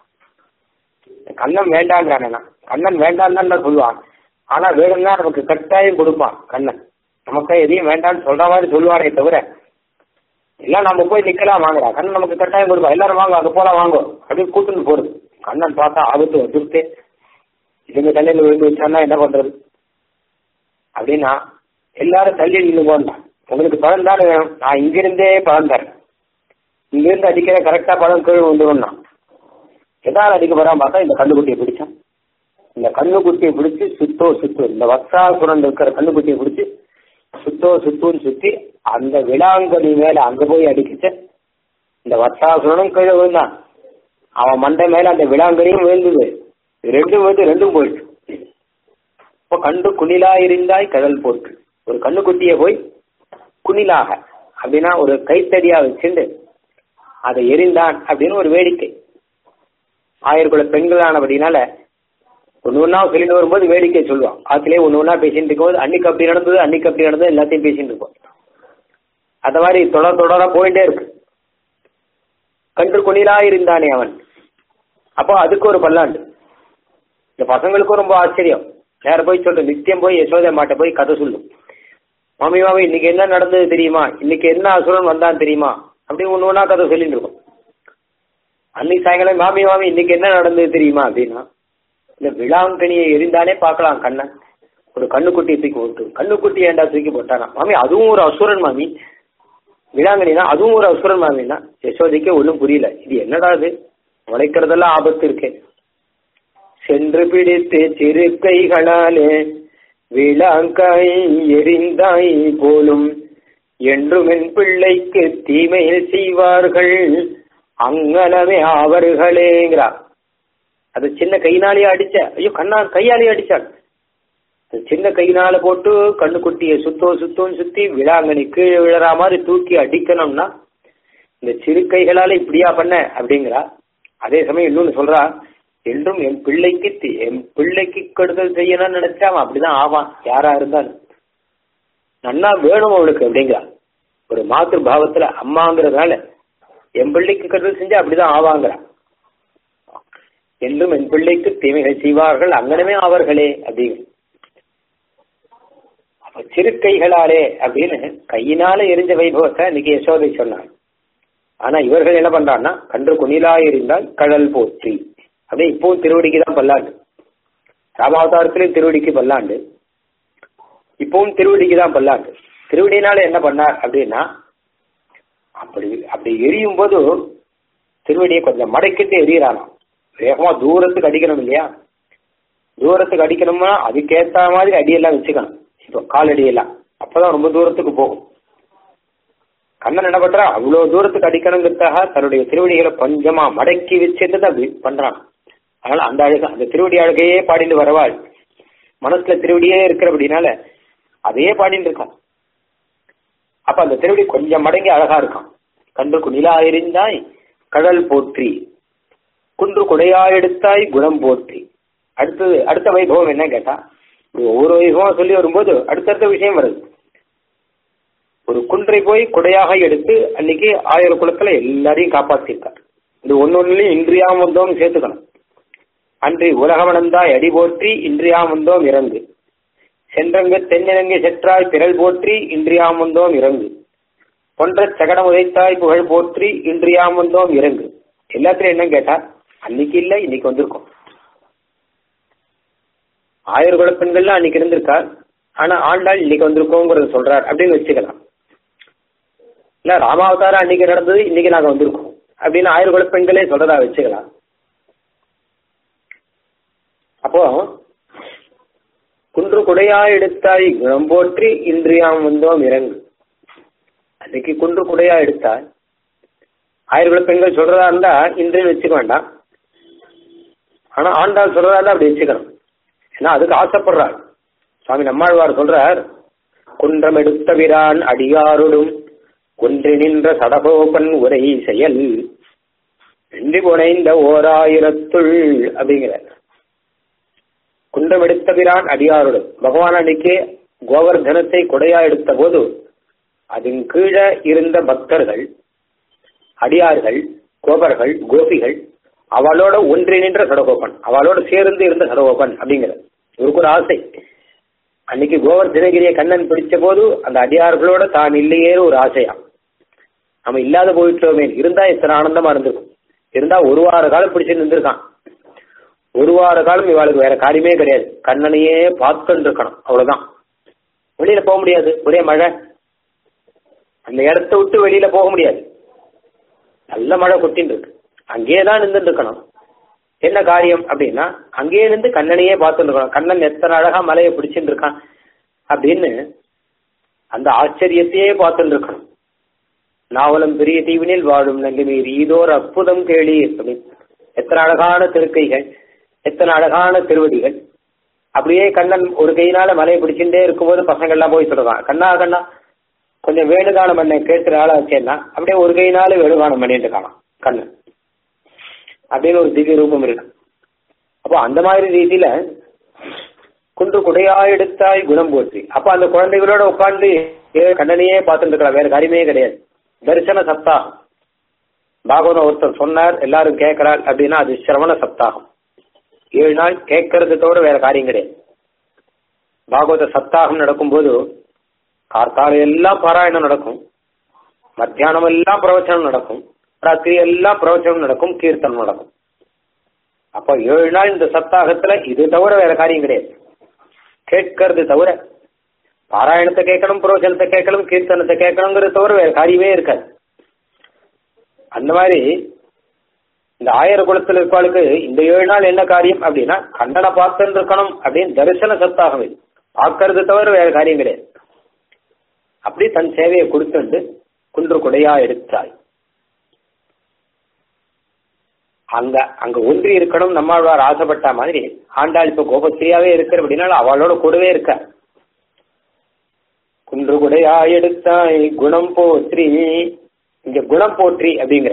கண்ணன் வேண்டாங்கிறானா கண்ணன் வேண்டாம் தான் சொல்லுவான் ஆனா வேணும்னா நமக்கு கட்டாயம் கொடுப்பான் கண்ணன் நமக்கு எதையும் வேண்டாம்னு சொல்ற மாதிரி சொல்லுவானே தவிர எல்லாம் நம்ம போய் நிக்கலாம் வாங்குறா கண்ணன் நமக்கு கட்டாயம் கொடுப்பா எல்லாரும் வாங்க அங்க போலாம் வாங்க அப்படின்னு கூட்டுன்னு போறது கண்ணன் பார்த்தா ஆபத்து வந்துருத்து இதுங்க தலையில விழுந்து வச்சான்னா என்ன பண்றது அப்படின்னா எல்லாரும் தள்ளி நின்று போண்டான் உங்களுக்கு பழம் தானே வேணும் நான் இங்கிருந்தே பழம் தரேன் இங்கிருந்து அடிக்கிற கரெக்டா பழம் கீழே வந்துடும்னா எதாவது அடிக்க போறான் பார்த்தா இந்த கண்ணுக்குட்டியை பிடிச்சான் இந்த கண்ணுக்குட்டியை பிடிச்சி சுத்தோ சுத்து இந்த வத்சாசுரன் இருக்கிற கண்ணுக்குட்டியை பிடிச்சி சுத்தோ சுத்துன்னு சுத்தி அந்த விளாங்கனி மேல அங்க போய் அடிக்கிச்சு இந்த வத்சாசுரனும் கீழே விழுந்தான் அவன் மண்டை மேல அந்த விளாங்கனியும் விழுந்தது ரெண்டும் வந்து ரெண்டும் போயிட்டு இப்போ கண்டு குணிலா இருந்தாய் கடல் போட்டு ஒரு கண்ணுக்குட்டியை போய் குணிலாக அப்படின்னா ஒரு கைத்தடியா வச்சுண்டு அதை எரிந்தான் அப்படின்னு ஒரு வேடிக்கை ஆயிரக்குள்ள பெண்களானபடினால ஒன்று ஒன்றா சொல்லிட்டு வரும்போது வேடிக்கை சொல்லுவான் ஆத்திலே ஒன்று ஒன்றா பேசிட்டு இருக்கும்போது அன்னைக்கு அப்படி நடந்தது அன்னைக்கு அப்படி நடந்தது எல்லாத்தையும் பேசிட்டு இருப்போம் அந்த மாதிரி தொடர் தொடரா போயிட்டே இருக்கு கன்று குணிலா இருந்தானே அவன் அப்போ அதுக்கு ஒரு பல்லாண்டு இந்த பசங்களுக்கும் ரொம்ப ஆச்சரியம் நேர போய் சொல்லு நித்தியம் போய் யசோதை மாட்ட போய் கதை சொல்லும் மாமி மாமி இன்னைக்கு என்ன நடந்தது தெரியுமா இன்னைக்கு என்ன அசுரன் வந்தான் தெரியுமா அப்படி ஒன்று ஒன்றா கதை சொல்லிட்டு இருக்கோம் அன்னைக்கு சாயங்காலம் மாமி மாமி இன்னைக்கு என்ன நடந்தது தெரியுமா அப்படின்னா இந்த விளாங்கனியை எரிந்தானே பார்க்கலாம் கண்ணன் ஒரு கண்ணுக்குட்டியை தூக்கி போட்டு கண்ணுக்குட்டி ஏண்டா தூக்கி போட்டானா மாமி அதுவும் ஒரு அசுரன் மாமி விளாங்கனினா அதுவும் ஒரு அசுரன் மாமின்னா யசோதைக்கு ஒன்றும் புரியல இது என்னடா இது உழைக்கிறதெல்லாம் ஆபத்து இருக்கு சென்று பிடித்து சிறு கைகளாலே விளாங்காய் எரிந்தாய் போலும் என்றும் என் பிள்ளைக்கு தீமையில் செய்வார்கள் அங்கனவே அவர்களேங்கிறார் அது சின்ன கையினாலேயே அடிச்ச ஐயோ கண்ணா கையாலேயே அடிச்சான் அது சின்ன கையினால போட்டு கண்ணுக்குட்டியை சுத்தோ சுத்தோன்னு சுத்தி விழாங்கனி கீழே விழற மாதிரி தூக்கி அடிக்கணும்னா இந்த சிறு கைகளால இப்படியா பண்ண அப்படிங்கிறா அதே சமயம் இன்னொன்னு சொல்றா என்றும் என் பிள்ளைக்கு தி- என் பிள்ளைக்கு கெடுதல் செய்யணும்னு நினைச்சா அவன் அப்படிதான் ஆவான் யாரா இருந்தாலும் நன்னா வேணும் அவளுக்கு அப்படிங்கிறா ஒரு மாத்திரு பாவத்துல அம்மாங்கிறதுனால என் பிள்ளைக்கு கெடுதல் செஞ்சா அப்படிதான் ஆவாங்கிறா என்றும் என் பிள்ளைக்கு தீமைகள் செய்வார்கள் அங்கனமே அவர்களே அப்படிங்க அப்ப சிறு கைகளாலே அப்படின்னு கையினால எரிஞ்ச வைபவத்தை இன்னைக்கு யசோதை சொன்னாங்க ஆனா இவர்கள் என்ன பண்றாங்கன்னா கன்று குணிலா இருந்தால் கடல் போற்றி அப்படியே இப்பவும் திருவடிக்கு தான் பல்லாண்டு ராமாவதாரத்திலையும் திருவடிக்கு பல்லாண்டு இப்பவும் திருவடிக்கு தான் பல்லாண்டு திருவடினால என்ன பண்ணார் அப்படின்னா அப்படி அப்படி எரியும் போது திருவடியை கொஞ்சம் மடக்கிட்டு எரியறானாம் வேகமா தூரத்துக்கு அடிக்கணும் இல்லையா தூரத்துக்கு அடிக்கணும்னா அதுக்கேத்த மாதிரி அடியெல்லாம் வச்சுக்கணும் இப்போ கால் அடியெல்லாம் அப்பதான் ரொம்ப தூரத்துக்கு போகும் கண்ணன் என்ன பண்றா அவ்வளவு தூரத்துக்கு அடிக்கணுங்கிறதுக்காக தன்னுடைய திருவடிகளை கொஞ்சமா மடக்கி வச்சுட்டு தான் அப்படி பண்றான் அதனால அந்த அழகு அந்த திருவடி அழகையே பாடிட்டு வரவாள் மனசுல திருவடியே இருக்கிறபடினால அதையே பாடிட்டு இருக்கான் அப்ப அந்த திருவடி கொஞ்சம் மடங்கி அழகா இருக்கான் கன்றுக்கு நிலா எறிந்தாய் கடல் போற்றி குன்று குடையா எடுத்தாய் குணம் போற்றி அடுத்தது அடுத்த வைபவம் என்ன கேட்டா இப்படி ஒவ்வொரு வைபவம் சொல்லி வரும்போது அடுத்தடுத்த விஷயம் வருது ஒரு குன்றை போய் குடையாக எடுத்து அன்னைக்கு ஆயிரம் குளத்துல எல்லாரையும் காப்பாத்திருக்கார் இந்த ஒன்னொன்னுலயும் இன்றியாம் வந்தோம் சேர்த்துக்கணும் அன்று உலகமணந்தாய் அடி போற்றி இன்றியாம் வந்தோம் இறங்கு சென்றங்கு தென்னிலங்கை செற்றாய் பிறல் போற்றி இன்றியாம் வந்தோம் இறங்கு பொன்ற சகடம் உதைத்தாய் புகழ் போற்றி இன்றியாம் வந்தோம் இறங்கு எல்லாத்திலும் என்ன கேட்டா அன்னைக்கு இல்ல இன்னைக்கு வந்திருக்கோம் ஆயிரம் குல பெண்கள்லாம் அன்னைக்கு இருந்திருக்கா ஆனா ஆண்டாள் இன்னைக்கு வந்திருக்கோங்கிறத சொல்றார் அப்படின்னு வச்சுக்கலாம் இல்ல ராமாவதாரம் அன்னைக்கு நடந்தது இன்னைக்கு நாங்க வந்திருக்கோம் அப்படின்னு ஆயிரம் குல பெண்களே சொல்றதா வச்சுக்கலாம் அப்போ குன்று குடையா எடுத்தாய் குணம் போற்றி இன்றியாம் வந்தோம் இறங்கு அன்னைக்கு குன்று குடையா எடுத்தாய் ஆயிரம் குல பெண்கள் சொல்றதா இருந்தா இன்றையும் வச்சுக்க வேண்டாம் ஆனா ஆண்டாள் சொல்றதா இருந்தா அப்படி வச்சுக்கணும் ஏன்னா அதுக்கு ஆசைப்படுறார் சுவாமி நம்மாழ்வார் சொல்றார் குன்றம் எடுத்த விரான் அடியாருடும் குன்றி நின்ற சடகோபன் உரை செயல் வென்றி புனைந்த ஓர் ஆயிரத்துள் அப்படிங்கிற குன்றம் எடுத்த பிரான் அடியாருடன் பகவான் அன்னைக்கு கோவர்தனத்தை கொடையா எடுத்த போது அதன் கீழே இருந்த பக்தர்கள் அடியார்கள் கோபர்கள் கோபிகள் அவளோட ஒன்றி நின்ற சடகோபன் அவளோட சேர்ந்து இருந்த சடகோபன் அப்படிங்கிற இவருக்கு ஒரு ஆசை அன்னைக்கு கோவர்தனகிரியை கண்ணன் பிடிச்ச போது அந்த அடியார்களோட தான் இல்லையே ஒரு ஆசையா நம்ம இல்லாத போயிட்டோமே இருந்தா எத்தனை ஆனந்தமா இருந்திருக்கும் இருந்தா ஒரு வார காலம் பிடிச்சு நின்றுருக்கான் ஒரு வார காலம் இவாளுக்கு வேற காரியமே கிடையாது கண்ணனையே பார்த்துட்டு இருக்கணும் அவ்வளவுதான் வெளியில போக முடியாது ஒரே மழை அந்த இடத்த விட்டு வெளியில போக முடியாது நல்ல மழை கொட்டின்னு இருக்கு அங்கேயே தான் நின்றுட்டு இருக்கணும் என்ன காரியம் அப்படின்னா அங்கேயே நின்று கண்ணனையே பார்த்துட்டு இருக்கணும் கண்ணன் எத்தனை அழகா மலையை பிடிச்சிட்டு இருக்கான் அப்படின்னு அந்த ஆச்சரியத்தையே பார்த்துட்டு இருக்கணும் நாவலம் பெரிய தீவினில் வாழும் நங்கமீர் ஈதோர் அற்புதம் கேளி அப்படின்னு எத்தனை அழகான திருக்கைகள் எத்தனை அழகான திருவடிகள் அப்படியே கண்ணன் ஒரு கையினால மலையை பிடிச்சுட்டே இருக்கும்போது பசங்க எல்லாம் போய் சொல்றான் கண்ணா கண்ணா கொஞ்சம் வேணுகானம் பண்ண கேட்கிற ஆளாச்சேன்னா அப்படியே ஒரு கையினால வேணுகானம் பண்ணிட்டு காணாம் கண்ணன் அப்படின்னு ஒரு திவ்ய ரூபம் இருக்கு அப்போ அந்த மாதிரி ரீதியில குன்று குடையா எடுத்தாய் குணம் போற்றி அப்ப அந்த குழந்தைகளோட உட்கார்ந்து கண்ணனையே பார்த்துட்டு இருக்கலாம் வேற காரியமே கிடையாது தரிசன சப்தாகம் பாகவதம் ஒருத்தர் சொன்னார் எல்லாரும் கேட்கிறார் அப்படின்னா அது சிரவண சப்தாகம் ஏழு நாள் கேட்கறது தவிர வேற காரியம் கிடையாது பாகவத சப்தாகம் நடக்கும்போது கார்த்தால எல்லாம் பாராயணம் நடக்கும் மத்தியானம் எல்லாம் பிரவச்சனம் நடக்கும் ராத்திரி எல்லாம் பிரவச்சனம் நடக்கும் கீர்த்தனம் நடக்கும் அப்போ ஏழு நாள் இந்த சப்தாகத்துல இது தவிர வேற காரியம் கிடையாது கேட்கறது தவிர பாராயணத்தை கேட்கணும் பிரவச்சனத்தை கேட்கணும் கீர்த்தனத்தை கேட்கணுங்கிறது தவிர வேற காரியமே இருக்காது அந்த மாதிரி இந்த ஆயிர குலத்தில் இருப்பாளுக்கு இந்த ஏழு நாள் என்ன காரியம் அப்படின்னா கண்ணனை பார்த்துன்னு இருக்கணும் அப்படின்னு தரிசன சப்தாகம் இது பார்க்கறது தவிர வேற காரியம் கிடையாது அப்படி தன் சேவையை கொடுத்துண்டு குன்று குடையா எடுத்தாய் அங்க அங்க ஒன்றி இருக்கணும் நம்மாழ்வார் ஆசைப்பட்ட மாதிரி ஆண்டாள் இப்ப கோபஸ்ரீயாவே இருக்கிற அப்படின்னால அவளோட கூடவே இருக்க குன்று குடையா எடுத்தாய் குணம் போற்றி இங்க குணம் போற்றி அப்படிங்கிற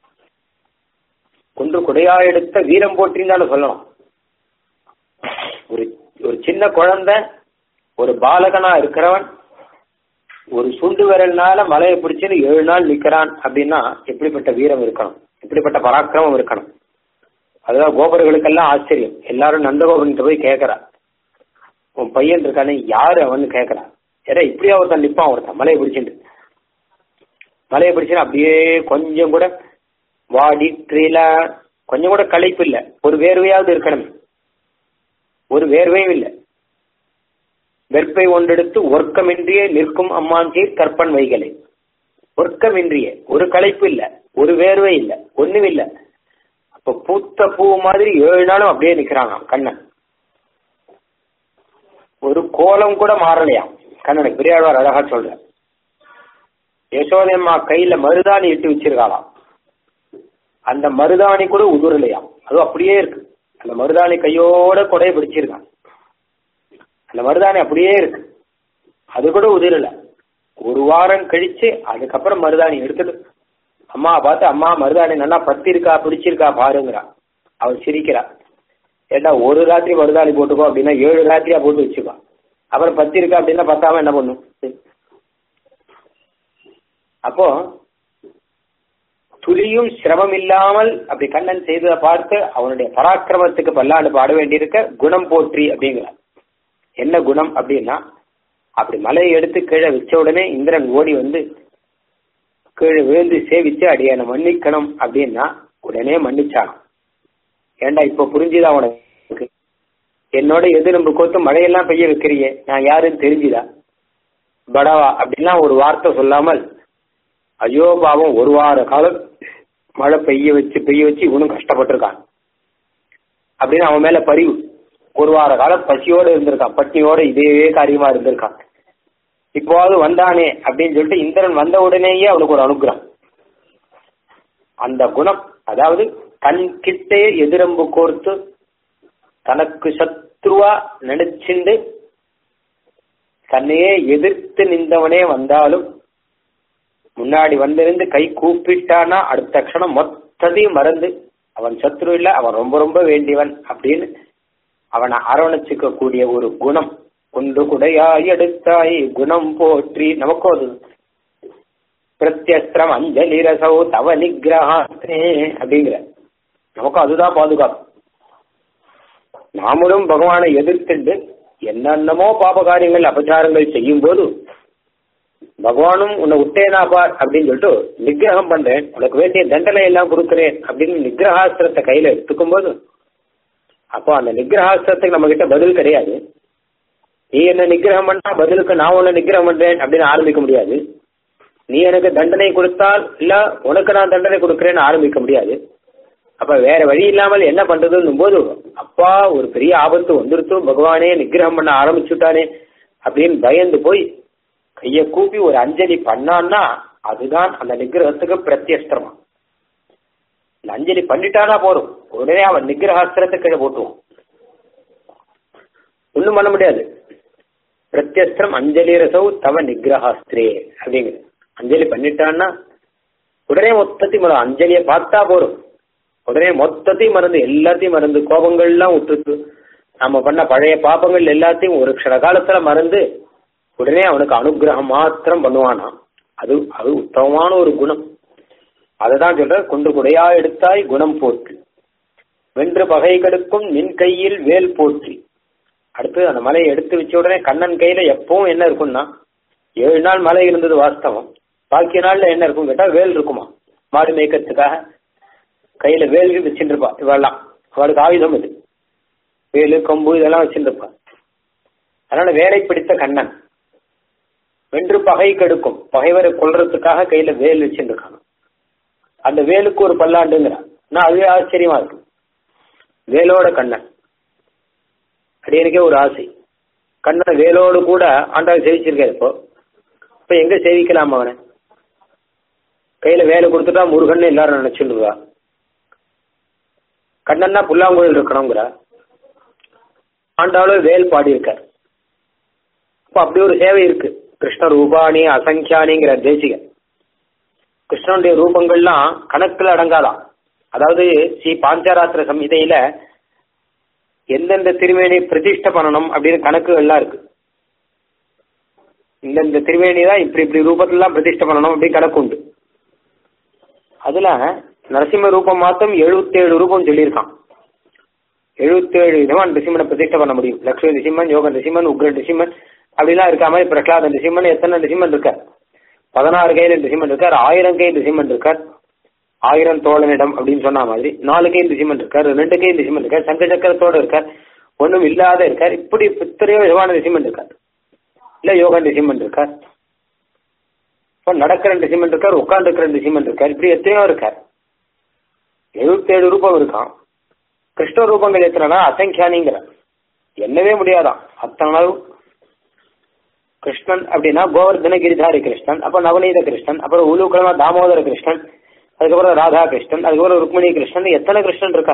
குன்று குடையா எடுத்த வீரம் போற்றின்னு தானே சொல்லணும் ஒரு ஒரு சின்ன குழந்தை ஒரு பாலகனா இருக்கிறவன் ஒரு சுண்டு விரல்னால மலையை பிடிச்சுன்னு ஏழு நாள் நிக்கிறான் அப்படின்னா எப்படிப்பட்ட வீரம் இருக்கணும் எப்படிப்பட்ட பராக்கிரமம் இருக்கணும் அதுதான் கோபர்களுக்கெல்லாம் ஆச்சரியம் எல்லாரும் நந்தகோபன் போய் கேட்கறா உன் பையன் இருக்கானே யாரு அவன்னு கேட்கறா ஏன்னா இப்படியா ஒருத்தன் நிப்பான் ஒருத்தன் மலையை பிடிச்சிட்டு மலையை பிடிச்சுன்னு அப்படியே கொஞ்சம் கூட வாடி ட்ரீல கொஞ்சம் கூட களைப்பு இல்லை ஒரு வேர்வையாவது இருக்கணும் ஒரு வேர்வையும் இல்லை வெற்பை ஒன்றெடுத்து ஒர்க்கமின்றியே நிற்கும் அம்மாஞ்சீர் கற்பன் வைகளை ஒர்க்கமின்றியே ஒரு களைப்பு இல்ல ஒரு வேர்வை இல்ல ஒண்ணும் இல்ல அப்ப பூத்த பூ மாதிரி ஏழு நாளும் அப்படியே நிக்கிறானாம் கண்ணன் ஒரு கோலம் கூட மாறலையாம் கண்ணனுக்கு பெரியாழ்வார் அழகா சொல்ற யசோதம்மா கையில மருதாணி இட்டு வச்சிருக்காளாம் அந்த மருதாணி கூட உதுரலையாம் அதுவும் அப்படியே இருக்கு அந்த மருதாணி கையோட கொடைய பிடிச்சிருக்கான் அந்த மருதாணி அப்படியே இருக்கு அது கூட உதிரல ஒரு வாரம் கழிச்சு அதுக்கப்புறம் மருதாணி எடுத்துட்டு அம்மா பார்த்து அம்மா மருதாணி நல்லா பத்தி இருக்கா பிடிச்சிருக்கா பாருங்கிறா அவள் சிரிக்கிறா ஏட்டா ஒரு ராத்திரி மருதாணி போட்டுக்கோ அப்படின்னா ஏழு ராத்திரியா போட்டு வச்சுக்கோ அப்புறம் பத்தி இருக்கா அப்படின்னா பத்தாம என்ன பண்ணும் அப்போ துளியும் சிரமம் இல்லாமல் அப்படி கண்ணன் செய்ததை பார்த்து அவனுடைய பராக்கிரமத்துக்கு பல்லாண்டு பாட வேண்டியிருக்க குணம் போற்றி அப்படிங்கிறார் என்ன குணம் அப்படின்னா அப்படி மலையை எடுத்து கீழே வச்ச உடனே இந்திரன் ஓடி வந்து கீழே விழுந்து சேவிச்சு அடியான மன்னிக்கணும் அப்படின்னா உடனே மன்னிச்சான் ஏண்டா இப்ப புரிஞ்சுதா உனக்கு என்னோட எதிர்ப்பு கோத்து மழையெல்லாம் பெய்ய வைக்கிறியே நான் யாருன்னு தெரிஞ்சுதா படவா அப்படின்லாம் ஒரு வார்த்தை சொல்லாமல் ஐயோ பாவம் ஒரு வார காலம் மழை பெய்ய வச்சு பெய்ய வச்சு இவனும் கஷ்டப்பட்டிருக்கான் அப்படின்னு அவன் மேல பரிவு ஒரு வார காலம் பசியோட இருந்திருக்கான் பட்டினியோட இதே காரியமா இருந்திருக்கான் இப்போவாவது வந்தானே அப்படின்னு சொல்லிட்டு இந்திரன் வந்த உடனேயே அவனுக்கு ஒரு அனுகிரகம் அந்த குணம் அதாவது தன் கிட்டே எதிரம்பு கோர்த்து தனக்கு சத்ருவா நினைச்சுண்டு தன்னையே எதிர்த்து நின்றவனே வந்தாலும் முன்னாடி வந்திருந்து கை கூப்பிட்டானா அடுத்த க்ஷணம் மொத்தத்தையும் மறந்து அவன் சத்ரு இல்ல அவன் ரொம்ப ரொம்ப வேண்டியவன் அப்படின்னு அவனை அரவணைச்சுக்க கூடிய ஒரு குணம் கொண்டு குடையாய் எடுத்தாய் குணம் போற்றி நமக்கும் அது பிரத்யஸ்திரம் அஞ்சலி ரசௌ தவ நிகிரகாஸ்தே அப்படிங்கிற நமக்கும் அதுதான் பாதுகாப்பு நாமளும் பகவானை எதிர்த்துண்டு என்னென்னமோ பாப காரியங்கள் அபச்சாரங்கள் செய்யும் போது பகவானும் உன்னை விட்டேனா பார் அப்படின்னு சொல்லிட்டு நிகிரகம் பண்றேன் உனக்கு வேண்டிய தண்டனை எல்லாம் கொடுக்குறேன் அப்படின்னு நிகிரகாஸ்திரத்தை கையில எடுத்துக்கும் போது அப்போ அந்த நிகிரகாஸ்திரத்துக்கு நம்ம கிட்ட பதில் கிடையாது நீ என்ன நிகிரகம் பண்ணா பதிலுக்கு நான் உன்னை நிகிரகம் பண்றேன் அப்படின்னு ஆரம்பிக்க முடியாது நீ எனக்கு தண்டனை கொடுத்தால் இல்ல உனக்கு நான் தண்டனை கொடுக்கிறேன்னு ஆரம்பிக்க முடியாது அப்ப வேற வழி இல்லாமல் என்ன பண்றதுன்னும் போது அப்பா ஒரு பெரிய ஆபத்து வந்துருத்து பகவானே நிகிரகம் பண்ண ஆரம்பிச்சுட்டானே அப்படின்னு பயந்து போய் கைய கூப்பி ஒரு அஞ்சலி பண்ணான்னா அதுதான் அந்த நிகிரகத்துக்கு பிரத்யஸ்திரமா இந்த அஞ்சலி பண்ணிட்டானா போதும் உடனே அவன் நிகிரகாஸ்திரத்தை கீழே போட்டுவான் ஒண்ணும் பண்ண முடியாது பிரத்யஸ்திரம் அஞ்சலி ரசௌ தவ நிகிரகாஸ்திரே அப்படிங்குது அஞ்சலி பண்ணிட்டான்னா உடனே மொத்தத்தையும் மறந்து அஞ்சலியை பார்த்தா போதும் உடனே மொத்தத்தையும் மறந்து எல்லாத்தையும் மறந்து கோபங்கள்லாம் விட்டுட்டு நம்ம பண்ண பழைய பாப்பங்கள் எல்லாத்தையும் ஒரு க்ஷண காலத்துல மறந்து உடனே அவனுக்கு அனுகிரகம் மாத்திரம் பண்ணுவானா அது அது உத்தமமான ஒரு குணம் அதுதான் சொல்ற கொண்டு குடையா எடுத்தாய் குணம் போற்றி வென்று பகை கெடுக்கும் நின் கையில் வேல் போற்றி அடுத்து அந்த மலையை எடுத்து வச்ச உடனே கண்ணன் கையில எப்பவும் என்ன இருக்கும்னா ஏழு நாள் மலை இருந்தது வாஸ்தவம் பாக்கி நாள்ல என்ன இருக்கும் கேட்டா வேல் இருக்குமா மாடு மேய்க்கிறதுக்காக கையில வேல் வச்சுட்டு இருப்பா இவெல்லாம் அவளுக்கு ஆயுதம் இது வேலு கொம்பு இதெல்லாம் வச்சுட்டு இருப்பா அதனால வேலை பிடித்த கண்ணன் வென்று பகை கெடுக்கும் பகைவரை கொல்றதுக்காக கையில வேல் வச்சுட்டு இருக்காங்க அந்த வேலுக்கு ஒரு பல்லாண்டுங்கிறான் நான் அதுவே ஆச்சரியமா இருக்கு வேலோட கண்ணன் அடியனுக்கே ஒரு ஆசை கண்ணன் வேலோடு கூட ஆண்டாள் சேவிச்சிருக்காரு இப்போ இப்ப எங்க சேவிக்கலாம் அவனை கையில வேலை கொடுத்துட்டா முருகன் எல்லாரும் நினைச்சுடுவா கண்ணன்னா புல்லாங்குழல் இருக்கணுங்கிற ஆண்டாளும் வேல் பாடியிருக்கார் அப்ப அப்படி ஒரு சேவை இருக்கு கிருஷ்ண ரூபாணி அசங்கியானிங்கிற தேசிக கிருஷ்ணனுடைய ரூபங்கள்லாம் கணக்குல அடங்காதான் அதாவது ஸ்ரீ பாஞ்சராத்திர சம்ஹிதையில எந்தெந்த திருமேனி பிரதிஷ்டை பண்ணணும் அப்படின்னு கணக்குகள்லாம் இருக்கு இந்தந்த திருமேனி தான் இப்படி இப்படி ரூபத்திலாம் பிரதிஷ்டை பண்ணணும் அப்படின்னு கணக்கு உண்டு அதுல நரசிம்ம ரூபம் மாத்தம் எழுபத்தேழு ரூபம் சொல்லியிருக்கான் எழுபத்தேழு விதமா நரசிம்மனை பிரதிஷ்டை பண்ண முடியும் லக்ஷ்மி நரசிம்மன் யோக நரசிம்மன் உக்ர நரசிம்மன் அப்படிலாம் இருக்கா மாதிரி பிரகலாத நரசிம்மன் எத்தனை நரசிம்மன் இருக்கார் பதினாறு கையில் நரசிம்மன் இருக்கார் ஆயிரம் கை நரசிம்மன் இருக்கார் ஆயிரம் தோழனிடம் அப்படின்னு சொன்ன மாதிரி நாலு கை நரசிம்மன் இருக்கார் ரெண்டு கை நரசிம்மன் இருக்கார் சங்க சக்கரத்தோட இருக்கார் ஒன்றும் இல்லாத இருக்கார் இப்படி எத்தனையோ விதமான நரசிம்மன் இருக்கார் இல்ல யோகா நரசிம்மன் இருக்கார் இப்போ நடக்கிற நரசிம்மன் இருக்கார் உட்கார்ந்து இருக்கிற நரசிம்மன் இருக்கார் இப்படி எத்தனையோ இருக்கார் எழுபத்தேழு ரூபம் இருக்கான் கிருஷ்ண ரூபங்கள் எத்தனைனா அசங்கியானிங்கிற எண்ணவே முடியாதான் அத்தனை அளவு கிருஷ்ணன் அப்படின்னா கோவர்தன கிரிதாரி கிருஷ்ணன் அப்புறம் நவநீத கிருஷ்ணன் அப்புறம் உலுக்கிழமா தாமோதர கிருஷ்ணன் அதுக்கப்புறம் ராதா கிருஷ்ணன் அதுக்கப்புறம் ருக்மிணி கிருஷ்ணன் எத்தனை கிருஷ்ணன் இருக்கா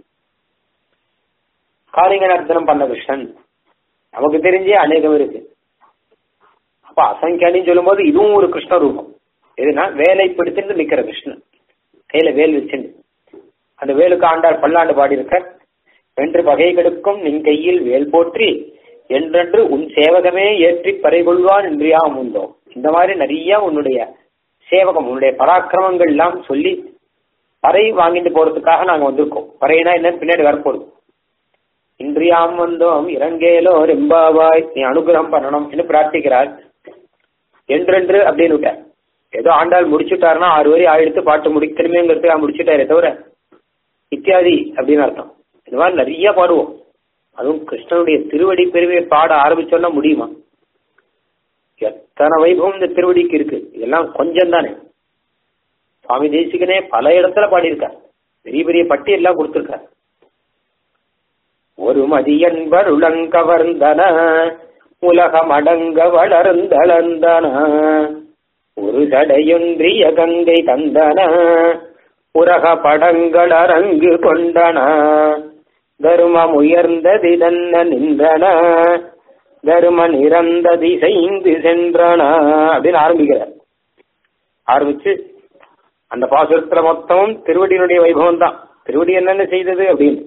காரிங்க நர்த்தனம் பண்ண கிருஷ்ணன் நமக்கு தெரிஞ்சே அநேகம் இருக்கு அப்ப அசங்கியானின்னு சொல்லும்போது இதுவும் ஒரு கிருஷ்ண ரூபம் எதுனா வேலை பிடிச்சிருந்து நிக்கிற கிருஷ்ணன் கையில வேல் வச்சுண்டு அந்த வேலுக்கு ஆண்டாள் பல்லாண்டு பாடியிருக்க வென்று பகை கெடுக்கும் நின் கையில் வேல் போற்றி என்றென்று உன் சேவகமே ஏற்றி பறைகொள்வான் இன்றியா முந்தோம் இந்த மாதிரி நிறைய உன்னுடைய சேவகம் உன்னுடைய பராக்கிரமங்கள் எல்லாம் சொல்லி பறை வாங்கிட்டு போறதுக்காக நாங்க வந்திருக்கோம் பறைனா என்னன்னு பின்னாடி வரப்போகுது இன்றியாம் வந்தோம் இறங்கேலோ ரெம்பாவாய் நீ அனுகிரகம் பண்ணணும் என்று பிரார்த்திக்கிறாள் என்றென்று அப்படின்னு விட்டார் ஏதோ ஆண்டாள் முடிச்சுட்டாருன்னா ஆறு வரி ஆயிடுத்து பாட்டு முடிக்கணுமேங்கிறதுக்காக முடிச்சுட்டாரே தவிர இத்தியாதி அப்படின்னு அர்த்தம் இந்த மாதிரி நிறைய பாடுவோம் அதுவும் கிருஷ்ணனுடைய திருவடி பெருமையை பாட ஆரம்பிச்சோன்னா முடியுமா எத்தனை வைபவம் இந்த திருவடிக்கு இருக்கு இதெல்லாம் கொஞ்சம் தானே சுவாமி தேசிகனே பல இடத்துல பாடியிருக்கார் பெரிய பெரிய பட்டி எல்லாம் கொடுத்திருக்கார் ஒரு மதியன்பர் உலங்கவர்ந்தன உலகம் அடங்க வளர்ந்தளந்தன ஒரு தடையொன்றிய கங்கை தந்தன உலக படங்கள் அரங்கு கொண்டன தருமம் உயர்ந்தது தன்ன நின்றன தருமன் இறந்த திசைந்து சென்றன அப்படின்னு ஆரம்பிக்கிறார் ஆரம்பிச்சு அந்த பாசுரத்துல மொத்தமும் திருவடியினுடைய வைபவம் தான் திருவடி என்னென்ன செய்தது அப்படின்னு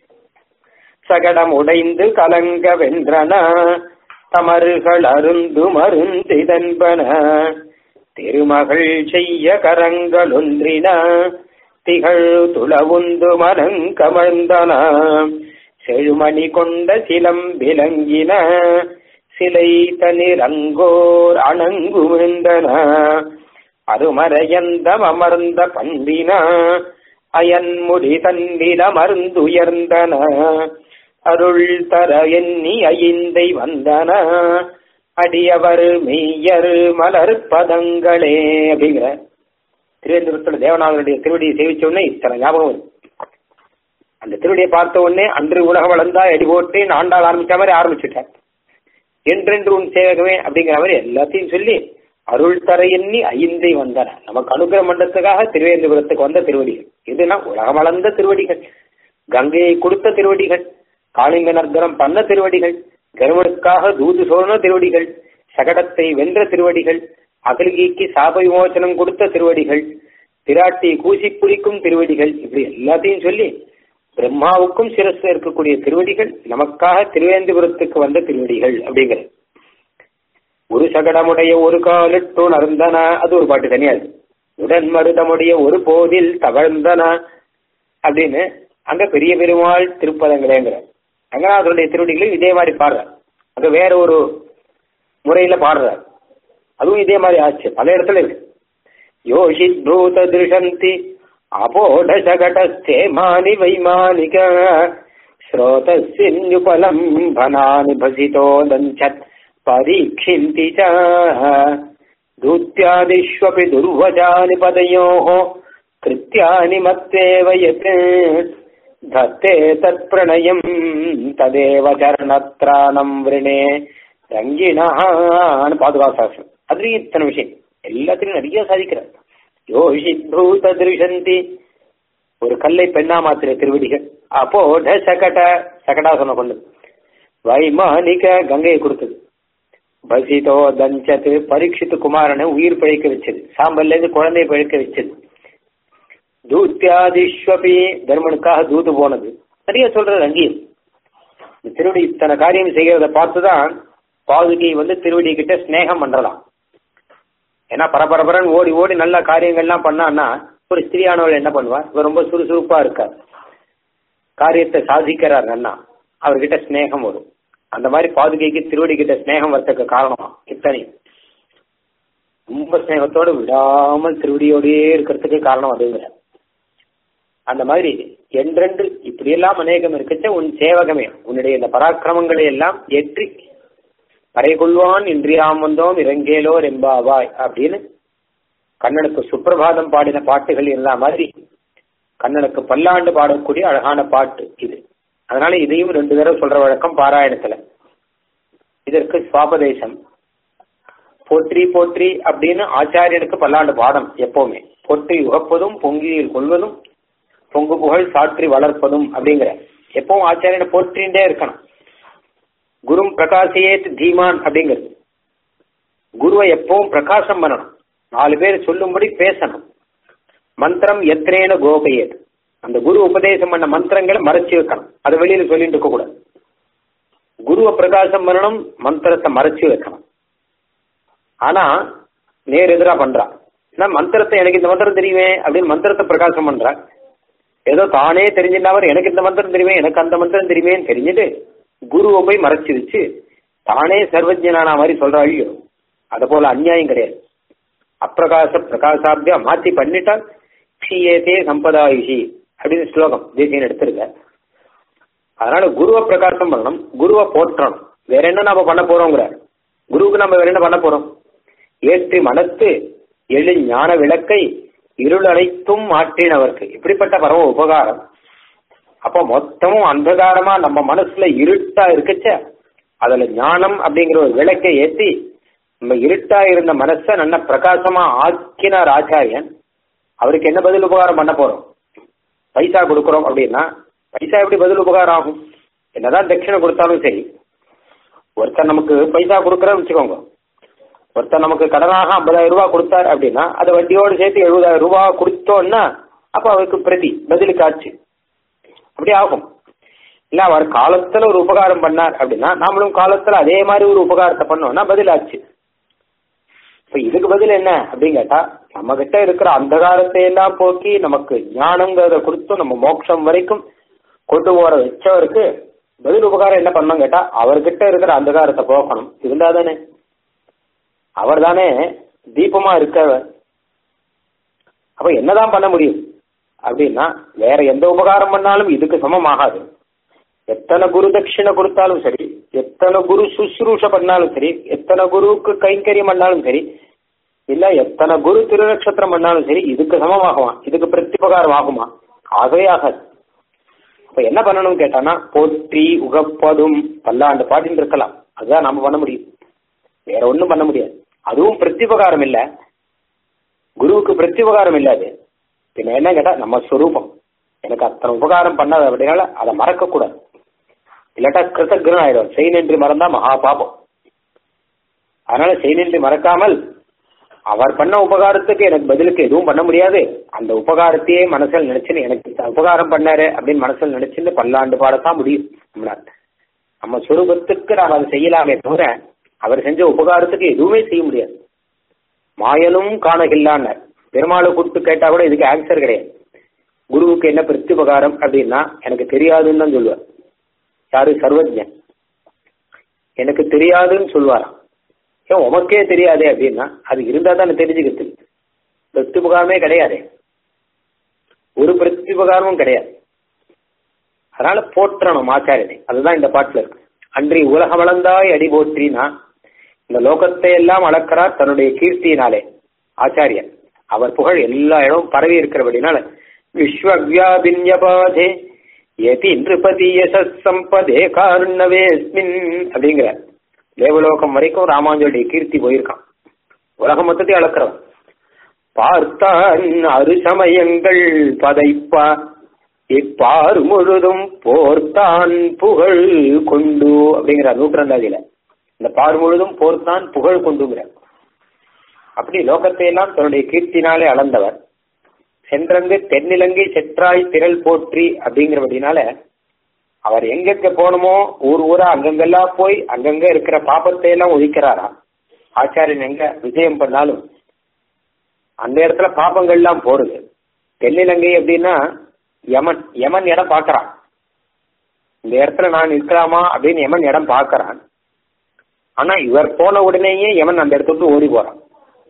சகடம் உடைந்து கலங்க வென்றன தமறுகள் அருந்து மருந்திதன்பன திருமகள் செய்ய கரங்கள் ஒன்றின திகழ் துளவுந்து மனங்கமர்ந்தன செழுமணி கொண்ட சிலம் விளங்கின சிலை தனிரங்கோர் அணங்கு விழுந்தன அருமறையந்தம் அமர்ந்த பண்பின அயன்முடி தன்னில மருந்துயர்ந்தன அருள் தர எண்ணி ஐந்தை வந்தன அடியவர் மெய்யர் மலர் பதங்களே அப்படிங்கிற திருவேந்திரத்துல தேவநாதனுடைய திருவடியை சேவிச்ச உடனே இத்தனை ஞாபகம் வரும் அந்த திருவடியை பார்த்த உடனே அன்று உலகம் வளர்ந்தா எடி போட்டு ஆண்டாள் ஆரம்பிச்ச மாதிரி ஆரம்பிச்சுட்டார் என்றென்று உன் சேவகமே அப்படிங்கிற மாதிரி எல்லாத்தையும் சொல்லி அருள் தர எண்ணி ஐந்தை வந்தன நமக்கு அனுகிரக மண்டலத்துக்காக திருவேந்திரபுரத்துக்கு வந்த திருவடிகள் இதெல்லாம் உலகம் வளர்ந்த திருவடிகள் கங்கையை கொடுத்த திருவடிகள் காளிங்க நர்கரம் பண்ண திருவடிகள் கருமனுக்காக தூது சோழன திருவடிகள் சகடத்தை வென்ற திருவடிகள் அகலிகைக்கு சாப விமோசனம் கொடுத்த திருவடிகள் பிராட்டி கூசி புரிக்கும் திருவடிகள் இப்படி எல்லாத்தையும் சொல்லி பிரம்மாவுக்கும் சிரஸ்ல இருக்கக்கூடிய திருவடிகள் நமக்காக திருவேந்திபுரத்துக்கு வந்த திருவடிகள் அப்படிங்கிறது ஒரு சகடமுடைய ஒரு காலிட்டு நருந்தன அது ஒரு பாட்டு தனியாது உடன் மருதமுடைய ஒரு போதில் தவழ்ந்தன அப்படின்னு அங்க பெரிய பெருமாள் திருப்பதங்களேங்கிற ரங்கநாதருடைய திருவடிகளையும் இதே மாதிரி பாடுறார் அங்க வேற ஒரு முறையில பாடுறார் அதுவும் இதே மாதிரி ஆச்சு பல இடத்துல இருக்கு யோஷித் பூத திருஷந்தி அபோட சகடஸ்தே மானி வைமானிக ஸ்ரோதஸ்யுபலம் பனானி பசிதோ தஞ்சத் परीक्षिन्ति च दूत्यादिष्वपि दुर्वजानि पदयोः कृत्यानि मत्वेव यत् धत्ते तत्प्रणयम् तदेव चरणत्राणम् वृणे ரங்கினான்னு பாதுகாசாசனம் அதுலயும் இத்தனை விஷயம் எல்லாத்திலும் நிறைய சாதிக்கிறார் யோஷித்பூத திருஷந்தி ஒரு கல்லை பெண்ணா மாத்திர திருவடிகள் அப்போட சகட சகடாசனம் கொண்டது வைமானிக கங்கையை கொடுத்தது பசிதோ தஞ்சத்து பரீட்சித்து குமாரனை உயிர் பிழைக்க வச்சது சாம்பல்ல இருந்து குழந்தைய பிழைக்க வச்சது தூத்தியாதிஸ்வபி தர்மனுக்காக தூது போனது நிறைய சொல்றது அங்கேயும் இந்த திருவடி இத்தனை காரியம் செய்கிறத பார்த்துதான் பாதுகை வந்து திருவடி கிட்ட ஸ்நேகம் பண்றலாம் ஏன்னா பரபரபரன் ஓடி ஓடி நல்ல காரியங்கள்லாம் பண்ணான்னா ஒரு ஸ்திரியானவள் என்ன பண்ணுவா இவர் ரொம்ப சுறுசுறுப்பா இருக்கார் காரியத்தை சாதிக்கிறார் அண்ணா அவர்கிட்ட ஸ்நேகம் வரும் அந்த மாதிரி பாதுகைக்கு திருவடி கிட்ட ஸ்நேகம் வரத்துக்கு காரணமா இத்தனை ரொம்ப ஸ்நேகத்தோடு விடாமல் திருவடியோடயே இருக்கிறதுக்கு காரணம் அதுங்கிற அந்த மாதிரி என்றென்று இப்படியெல்லாம் அநேகம் இருக்கச்ச உன் சேவகமே உன்னுடைய இந்த பராக்கிரமங்களை எல்லாம் ஏற்றி பறை கொள்வான் இன்றியாம் வந்தோம் இறங்கேலோர் எம்பாவாய் அப்படின்னு கண்ணனுக்கு சுப்பிரபாதம் பாடின பாட்டுகள் எல்லாம் மாதிரி கண்ணனுக்கு பல்லாண்டு பாடக்கூடிய அழகான பாட்டு இது அதனால இதையும் ரெண்டு தடவை சொல்ற வழக்கம் பாராயணத்துல இதற்கு சுவாபதேசம் போற்றி போற்றி அப்படின்னு ஆச்சாரியனுக்கு பல்லாண்டு பாடம் எப்பவுமே போற்றி உகப்பதும் பொங்கியில் கொள்வதும் பொங்கு புகழ் சாற்றி வளர்ப்பதும் அப்படிங்கிற எப்பவும் ஆச்சாரியனை போற்றின்றே இருக்கணும் குரும் பிரகாசியேத் தீமான் அப்படிங்கிறது குருவை எப்பவும் பிரகாசம் பண்ணணும் நாலு பேர் சொல்லும்படி பேசணும் மந்திரம் எத்திரேன கோபயேத் அந்த குரு உபதேசம் பண்ண மந்திரங்களை மறைச்சு வைக்கணும் அதை வெளியில சொல்லிட்டு இருக்க கூடாது குருவை பிரகாசம் பண்ணணும் மந்திரத்தை மறைச்சு வைக்கணும் ஆனா நேர் எதிரா பண்றா நான் மந்திரத்தை எனக்கு இந்த மந்திரம் தெரியுமே அப்படின்னு மந்திரத்தை பிரகாசம் பண்றா ஏதோ தானே தெரிஞ்சிருந்தவர் எனக்கு இந்த மந்திரம் தெரியுமே எனக்கு அந்த மந்திரம் தெரியுமேன்னு தெரிஞ்சுட்டு குருவை போய் மறைச்சு வச்சு தானே சர்வஜனான மாதிரி சொல்றா ஐயோ அதை போல அநியாயம் கிடையாது அப்பிரகாச பிரகாசாபியா மாத்தி பண்ணிட்டா க்ஷீயேதே சம்பதாயுஷி அப்படின்னு ஸ்லோகம் தேசியன் எடுத்திருக்க அதனால குருவை பிரகாசம் பண்ணணும் குருவை போற்றணும் வேற என்ன நம்ம பண்ண போறோங்கிற குருவுக்கு நம்ம வேற என்ன பண்ண போறோம் ஏற்றி மனத்து எழு ஞான விளக்கை இருள் அனைத்தும் மாற்றினவர்க்கு இப்படிப்பட்ட பரம உபகாரம் அப்ப மொத்தமும் அந்தகாரமா நம்ம மனசுல இருட்டா இருக்குச்ச அதுல ஞானம் அப்படிங்கிற ஒரு விளக்கை ஏத்தி நம்ம இருட்டா இருந்த மனச நல்ல பிரகாசமா ஆக்கினார் ஆச்சாரியன் அவருக்கு என்ன பதில் உபகாரம் பண்ண போறோம் பைசா கொடுக்குறோம் அப்படின்னா பைசா எப்படி பதில் உபகாரம் ஆகும் என்னதான் தட்சிணை கொடுத்தாலும் சரி ஒருத்தர் நமக்கு பைசா கொடுக்குறோம்னு வச்சுக்கோங்க ஒருத்தர் நமக்கு கடனாக ஐம்பதாயிரம் ரூபாய் கொடுத்தார் அப்படின்னா அதை வட்டியோடு சேர்த்து எழுபதாயிரம் ரூபாய் கொடுத்தோம்னா அப்போ அவருக்கு பிரதி பதிலுக்கு ஆச்சு அப்படி ஆகும் இல்ல அவர் காலத்துல ஒரு உபகாரம் பண்ணார் அப்படின்னா நாமளும் காலத்துல அதே மாதிரி ஒரு உபகாரத்தை பண்ணோம்னா பதில் ஆச்சு இப்ப இதுக்கு பதில் என்ன அப்படின்னு கேட்டா நம்ம கிட்ட இருக்கிற அந்தகாரத்தை எல்லாம் போக்கி நமக்கு ஞானங்கிறத கொடுத்து நம்ம மோட்சம் வரைக்கும் கொண்டு போற வச்சவருக்கு பதில் உபகாரம் என்ன பண்ணணும் கேட்டா அவர்கிட்ட இருக்கிற அந்தகாரத்தை போக்கணும் இருந்தா தானே அவர் தானே தீபமா இருக்கவர் அப்ப என்னதான் பண்ண முடியும் அப்படின்னா வேற எந்த உபகாரம் பண்ணாலும் இதுக்கு சமம் ஆகாது எத்தனை குரு தட்சிணை கொடுத்தாலும் சரி எத்தனை குரு சுசுரூஷ பண்ணாலும் சரி எத்தனை குருவுக்கு கைங்கரியம் பண்ணாலும் சரி இல்ல எத்தனை குரு திருநட்சத்திரம் பண்ணாலும் சரி இதுக்கு சமமாகுமா இதுக்கு பிரத்யுபகாரம் ஆகுமா ஆகவே ஆகாது அப்ப என்ன பண்ணணும் கேட்டானா போற்றி உகப்படும் பல்லாண்டு பாட்டின்னு இருக்கலாம் அதுதான் நம்ம பண்ண முடியும் வேற ஒண்ணும் பண்ண முடியாது அதுவும் பிரத்யுபகாரம் இல்ல குருவுக்கு பிரத்யுபகாரம் இல்ல அது பின்ன என்ன கேட்டா நம்ம ஸ்வரூபம் எனக்கு அத்தனை உபகாரம் பண்ணாது அப்படின்னால அதை மறக்க கூடாது இல்லாட்டா கிருத்தகிரன் ஆயிடும் செய் நின்று மறந்தா மகா பாபம் அதனால செய் நின்று மறக்காமல் அவர் பண்ண உபகாரத்துக்கு எனக்கு பதிலுக்கு எதுவும் பண்ண முடியாது அந்த உபகாரத்தையே மனசில் நினைச்சுன்னு எனக்கு இந்த உபகாரம் பண்ணாரு அப்படின்னு மனசில் நினைச்சுன்னு பல்லாண்டு பாடத்தான் முடியும் நம்மளால் நம்ம சுரூபத்துக்கு நாம் அதை செய்யலாமே தவிர அவர் செஞ்ச உபகாரத்துக்கு எதுவுமே செய்ய முடியாது மாயனும் காணகில்லான்னார் பெருமாளை கூப்பிட்டு கேட்டா கூட இதுக்கு ஆன்சர் கிடையாது குருவுக்கு என்ன பிரத்யுபகாரம் அப்படின்னா எனக்கு தெரியாதுன்னு தான் சொல்லுவார் யாரு சர்வஜன் எனக்கு தெரியாதுன்னு சொல்லுவாராம் ஏன் உமக்கே தெரியாதே அப்படின்னா அது இருந்தா தானே தெரிஞ்சுக்கிறது பிரத்யுபகாரமே கிடையாது ஒரு பிரத்யுபகாரமும் கிடையாது அதனால போற்றணும் ஆச்சாரியனை அதுதான் இந்த பாட்டுல இருக்கு அன்றி உலக வளர்ந்தாய் அடி போற்றினா இந்த லோகத்தை எல்லாம் அளக்கிறார் தன்னுடைய கீர்த்தியினாலே ஆச்சாரியன் அவர் புகழ் எல்லா இடமும் பரவி இருக்கிறபடினால விஸ்வவியாபின்யபாதே எதி நிருபதி யசஸ் சம்பதே காருண்ணவேஸ்மின் அப்படிங்கிற தேவலோகம் வரைக்கும் ராமாஞ்சலுடைய கீர்த்தி போயிருக்கான் உலகம் மொத்தத்தையும் அளக்கிறவன் பார்த்தான் அரு சமயங்கள் பதைப்பா இப்பாறு முழுதும் போர்த்தான் புகழ் கொண்டு அப்படிங்கிற நூற்றாண்டாதியில இந்த பார் முழுதும் போர்த்தான் புகழ் கொண்டுங்கிற அப்படி லோகத்தை எல்லாம் தன்னுடைய கீர்த்தினாலே அளந்தவர் சென்றங்கு தென்னிலங்கை செற்றாய் திரள் போற்றி அப்படிங்கிறபடினால அவர் எங்கெங்க போகணுமோ ஊர் ஊரா அங்கங்கெல்லாம் போய் அங்கங்க இருக்கிற பாப்பத்தை எல்லாம் ஒழிக்கிறாராம் ஆச்சாரியன் எங்க விஜயம் பண்ணாலும் அந்த இடத்துல பாப்பங்கள்லாம் போறது தென்னிலங்கை அப்படின்னா யமன் யமன் இடம் பார்க்கறான் இந்த இடத்துல நான் இருக்கலாமா அப்படின்னு யமன் இடம் பார்க்கறான் ஆனா இவர் போன உடனேயே யமன் அந்த இடத்த விட்டு ஓடி போறான்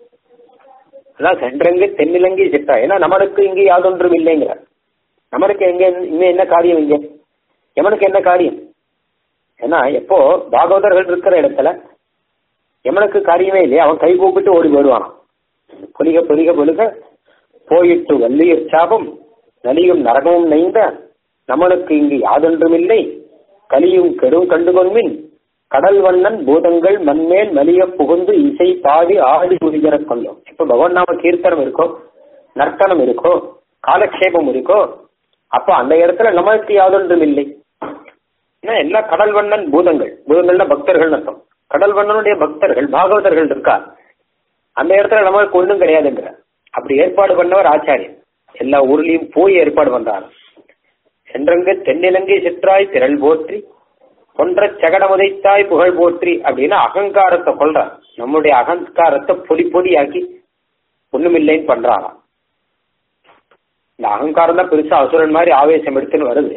அதான் சென்றங்கு தென்னிலங்கை சிட்டா ஏன்னா நமக்கு இங்கே யாதொன்றும் இல்லைங்கிற நமக்கு எங்க இன்னும் என்ன காரியம் இங்க யமனுக்கு என்ன காரியம் ஏன்னா எப்போ பாகவதர்கள் இருக்கிற இடத்துல யமனுக்கு காரியமே இல்லையா அவன் கை கூப்பிட்டு ஓடி போயிடுவானான் பொலிக பொலிக பொலிக போயிட்டு வள்ளியர் சாபம் நலியும் நரகமும் நெய்ந்த நமனுக்கு இங்கு யாதொன்றும் இல்லை கலியும் கெடும் கண்டுகொன்மின் கடல் வண்ணன் பூதங்கள் மண்மேல் மலிய புகுந்து இசை பாடி ஆடி குடிகிற கொள்ளும் இப்ப பகவான் நாம கீர்த்தனம் இருக்கோ நர்த்தனம் இருக்கோ காலக்ஷேபம் இருக்கோ அப்போ அந்த இடத்துல நமக்கு யாதொன்றும் இல்லை ஏன்னா எல்லா கடல் வண்ணன் பூதங்கள் பூதங்கள்னா பக்தர்கள் அர்த்தம் கடல் வண்ணனுடைய பக்தர்கள் பாகவதர்கள் இருக்கா அந்த இடத்துல நமக்கு ஒன்றும் கிடையாதுங்கிற அப்படி ஏற்பாடு பண்ணவர் ஆச்சாரியன் எல்லா ஊர்லயும் போய் ஏற்பாடு பண்றாரு சென்றங்க தென்னிலங்கை சிற்றாய் திரள் போற்றி கொன்ற சகடம் உதைத்தாய் புகழ் போற்றி அப்படின்னு அகங்காரத்தை கொள்றார் நம்முடைய அகங்காரத்தை பொடி பொடியாக்கி ஒண்ணுமில்லைன்னு பண்றாராம் இந்த அகங்காரம் தான் பெருசா அசுரன் மாதிரி ஆவேசம் எடுத்துன்னு வருது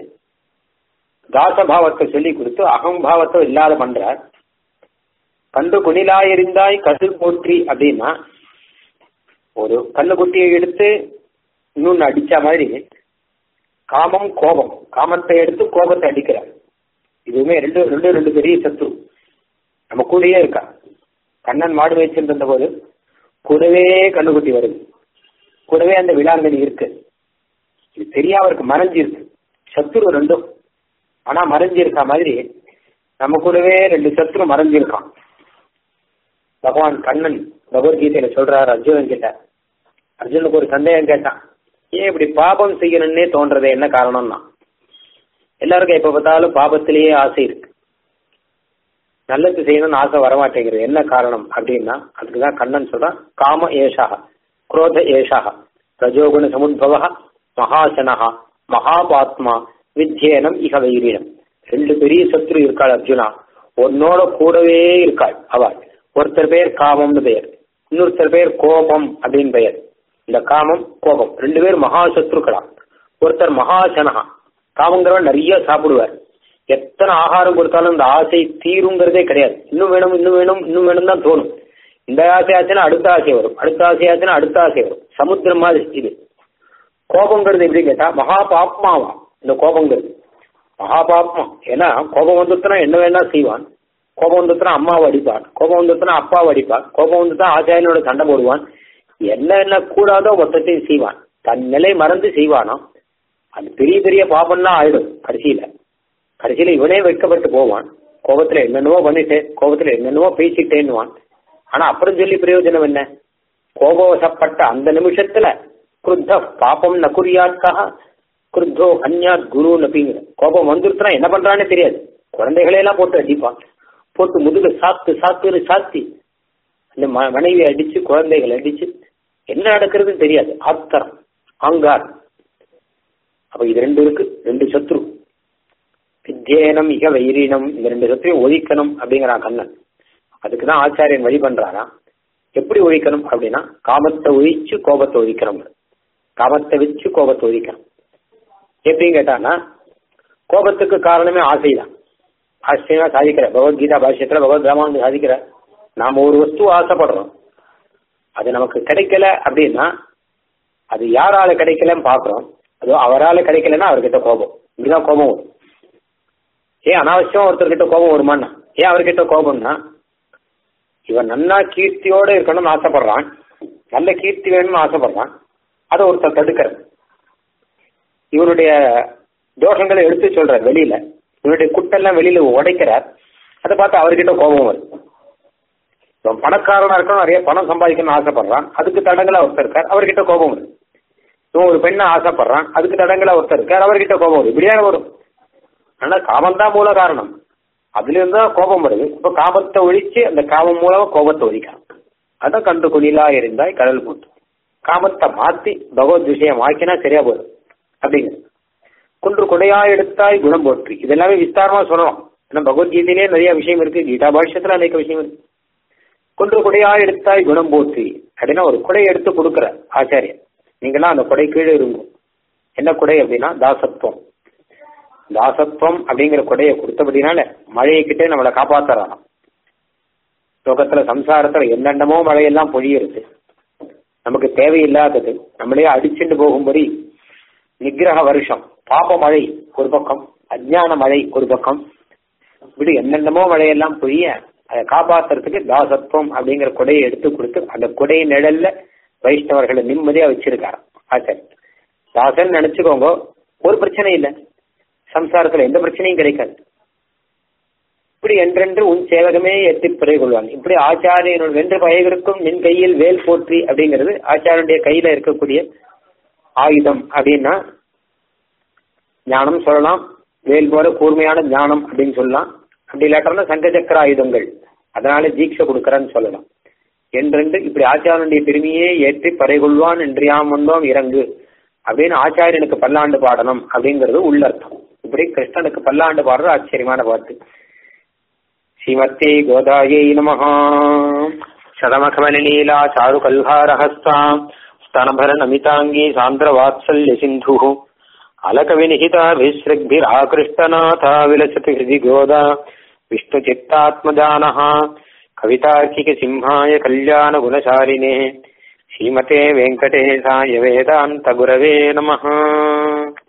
தாசபாவத்தை சொல்லி கொடுத்து அகம்பாவத்தை இல்லாத பண்றார் கண்டு குணிலாய் எறிந்தாய் கதிர் போற்றி அப்படின்னா ஒரு கல்லுக்குட்டியை எடுத்து இன்னொன்னு அடிச்ச மாதிரி காமம் கோபம் காமத்தை எடுத்து கோபத்தை அடிக்கிறார் இதுவுமே ரெண்டு ரெண்டு ரெண்டு பெரிய சத்ரு நம்ம கூடயே இருக்கா கண்ணன் மாடு வச்சிருந்த இருந்த போது கூடவே கண்ணுக்குட்டி வருது கூடவே அந்த விளாங்கனி இருக்கு இது தெரியாம இருக்கு மறைஞ்சிருக்கு சத்துரு ரெண்டும் ஆனா மறைஞ்சிருக்கா மாதிரி நம்ம கூடவே ரெண்டு சத்துரு மறைஞ்சிருக்கான் பகவான் கண்ணன் பகவத்கீதையில சொல்றாரு அர்ஜுனன் கிட்ட அர்ஜுனுக்கு ஒரு சந்தேகம் கேட்டான் ஏன் இப்படி பாபம் செய்யணும்னே தோன்றது என்ன காரணம்னா எல்லாருக்கும் எப்ப பார்த்தாலும் பாபத்திலேயே ஆசை இருக்கு நல்லது செய்யணும்னு ஆசை வரமாட்டேங்கிறது என்ன காரணம் அப்படின்னா அதுக்குதான் கண்ணன் சொல்றான் காம ஏஷா குரோத ஏஷா ரஜோகுண சமுத்பவ மகாசனஹா மகாபாத்மா வித்யேனம் இக வைரீனம் ரெண்டு பெரிய சத்ரு இருக்காள் அர்ஜுனா உன்னோட கூடவே இருக்காள் அவள் ஒருத்தர் பேர் காமம்னு பெயர் இன்னொருத்தர் பேர் கோபம் அப்படின்னு பெயர் இந்த காமம் கோபம் ரெண்டு பேர் மகா சத்ருக்களா ஒருத்தர் மகாசனஹா காமங்கிறவன் நிறைய சாப்பிடுவார் எத்தனை ஆகாரம் கொடுத்தாலும் இந்த ஆசை தீருங்கிறதே கிடையாது இன்னும் வேணும் இன்னும் வேணும் இன்னும் வேணும் தான் தோணும் இந்த ஆசை ஆச்சுன்னா அடுத்த ஆசை வரும் அடுத்த ஆசை ஆச்சுன்னா அடுத்த ஆசை வரும் சமுத்திரம் மாதிரி இது கோபங்கிறது எப்படி கேட்டா மகா பாப்மாவா இந்த கோபங்கிறது மகா பாப்மா ஏன்னா கோபம் வந்துட்டுனா என்ன வேணா செய்வான் கோபம் வந்துட்டுனா அம்மாவை அடிப்பான் கோபம் வந்துட்டுனா அப்பாவை அடிப்பான் கோபம் வந்துட்டா ஆச்சாரியனோட சண்டை போடுவான் என்ன என்ன கூடாதோ மொத்தத்தையும் செய்வான் தன் நிலை மறந்து செய்வானா அது பெரிய பெரிய பாபம்லாம் ஆயிடும் கடைசியில கடைசியில இவனே வைக்கப்பட்டு போவான் கோபத்துல என்னென்னவோ பண்ணிட்டேன் கோபத்துல என்னென்னவோ பேசிட்டேன்னுவான் ஆனா அப்புறம் சொல்லி பிரயோஜனம் என்ன கோபவசப்பட்ட அந்த நிமிஷத்துல குருத்த பாப்பம் ந குறியாத்கா குருத்தோ அந்யாத் குரு நபிங்கிற கோபம் வந்துருச்சுனா என்ன பண்றானே தெரியாது குழந்தைகளையெல்லாம் போட்டு அடிப்பான் போட்டு முதுகு சாத்து சாத்துன்னு சாத்தி அந்த ம- மனைவி அடிச்சு குழந்தைகள் அடிச்சு என்ன நடக்கிறதுன்னு தெரியாது ஆத்தரம் ஆங்கார் அப்ப இது ரெண்டு இருக்கு ரெண்டு சத்ரு வித்யேனம் இக வைரீனம் இந்த ரெண்டு சத்ருவையும் ஒழிக்கணும் அப்படிங்கிறான் கண்ணன் அதுக்கு தான் ஆச்சாரியன் வழி பண்றாரா எப்படி ஒழிக்கணும் அப்படின்னா காமத்தை ஒழிச்சு கோபத்தை ஒழிக்கணும் காமத்தை வச்சு கோபத்தை ஒழிக்கணும் எப்படின்னு கேட்டான்னா கோபத்துக்கு காரணமே ஆசைதான் ஆச்சரியமா சாதிக்கிற பகவத்கீதா பாஷ்யத்துல பகவத் ராமானந்த சாதிக்கிற நாம ஒரு வஸ்து ஆசைப்படுறோம் அது நமக்கு கிடைக்கல அப்படின்னா அது யாரால கிடைக்கலன்னு பாக்குறோம் அது அவரால கிடைக்கலன்னா அவர்கிட்ட கோபம் இப்படிதான் கோபம் வரும் ஏன் அனாவசியம் ஒருத்தர்கிட்ட கோபம் வருமானா ஏன் அவர்கிட்ட கோபம்னா இவன் நன்னா கீர்த்தியோட இருக்கணும்னு ஆசைப்படுறான் நல்ல கீர்த்தி வேணும்னு ஆசைப்படுறான் அதை ஒருத்தர் தடுக்கிறார் இவருடைய தோஷங்களை எடுத்து சொல்றார் வெளியில இவருடைய குட்டெல்லாம் வெளியில உடைக்கிறார் அதை பார்த்து அவர்கிட்ட கோபம் வருது இவன் பணக்காரனா இருக்கணும் நிறைய பணம் சம்பாதிக்கணும்னு ஆசைப்படுறான் அதுக்கு தடங்களா ஒருத்தர் இருக்கார் அவர்கிட்ட கோபம் வருது இவன் ஒரு பெண்ணை ஆசைப்படுறான் அதுக்கு தடங்களா ஒருத்தர் இருக்கார் அவர்கிட்ட கோபம் வருது இப்படியாக வரும் ஆனா காமம் தான் மூல காரணம் அதுல இருந்து தான் கோபம் வருது இப்ப காமத்தை ஒழிச்சு அந்த காமம் மூலமா கோபத்தை ஒழிக்கலாம் அதான் கண்டு குணிலா இருந்தாய் கடல் போட்டு காமத்தை மாத்தி பகவத் விஷயம் ஆக்கினா சரியா போதும் அப்படிங்க குன்று கொடையா எடுத்தாய் குணம் போற்றி இதெல்லாமே விஸ்தாரமா சொல்லலாம் ஏன்னா பகவத்கீதையிலே நிறைய விஷயம் இருக்கு கீதா பாஷ்யத்துல அநேக விஷயம் இருக்கு குன்று கொடையா எடுத்தாய் குணம் போற்றி அப்படின்னா ஒரு கொடை எடுத்து கொடுக்குற ஆச்சாரியன் நீங்களாம் அந்த கொடை கீழே இருங்க என்ன கொடை அப்படின்னா தாசத்துவம் தாசத்துவம் அப்படிங்கிற கொடையை கொடுத்தபடினால மழையக்கிட்டே நம்மளை காப்பாத்துறான் லோகத்துல சம்சாரத்துல என்னென்னமோ மழையெல்லாம் பொழியிருக்கு நமக்கு தேவையில்லாதது நம்மளே அடிச்சுட்டு போகும்படி நிகிரக வருஷம் பாப மழை ஒரு பக்கம் அஜ்ஞான மழை ஒரு பக்கம் இப்படி என்னென்னமோ மழையெல்லாம் பொழிய அதை காப்பாத்துறதுக்கு தாசத்துவம் அப்படிங்கிற கொடையை எடுத்து கொடுத்து அந்த கொடை நிழல்ல வைஷ்ணவர்களை நிம்மதியா வச்சிருக்காரு ஆச்சாரி தாசன் நினைச்சுக்கோங்க ஒரு பிரச்சனை இல்லை சம்சாரத்துல எந்த பிரச்சனையும் கிடைக்காது இப்படி என்றென்று உன் சேவகமே எத்தி பிறை கொள்வான் இப்படி ஆச்சாரியனுடன் வென்று பயவிருக்கும் நின் கையில் வேல் போற்றி அப்படிங்கிறது ஆச்சாரியனுடைய கையில இருக்கக்கூடிய ஆயுதம் அப்படின்னா ஞானம் சொல்லலாம் வேல் போல கூர்மையான ஞானம் அப்படின்னு சொல்லலாம் அப்படி இல்லாட்டம்னா சங்க சக்கர ஆயுதங்கள் அதனால தீட்சை கொடுக்கறன்னு சொல்லலாம் என்றென்று இப்படி ஆச்சாரனுடைய பெருமையே ஏற்றி பறை கொள்வான் என்று யாம் வந்தோம் இறங்கு அப்படின்னு ஆச்சாரியனுக்கு பல்லாண்டு பாடணும் அப்படிங்கிறது உள்ளர்த்தம் இப்படி கிருஷ்ணனுக்கு பல்லாண்டு பாடுறது ஆச்சரியமான பாட்டு ஸ்ரீமத்தே கோதாயை நமஹா சதமகமலீலா சாரு கல்ஹாரஹஸ்தாம் स्तनभर नमिताङ्गी सान्द्रवात्सल्य सिन्धुः अलकविनिहिताभिसृग्भिराकृष्टनाथा विलसति हृदि गोदा विष्णुचित्तात्मजानः कवितार्किकसिंहाय कल्याणगुणशालिने ஸ்ரீமதே வெங்கடேசாய வேதாந்த குரவே நமஹ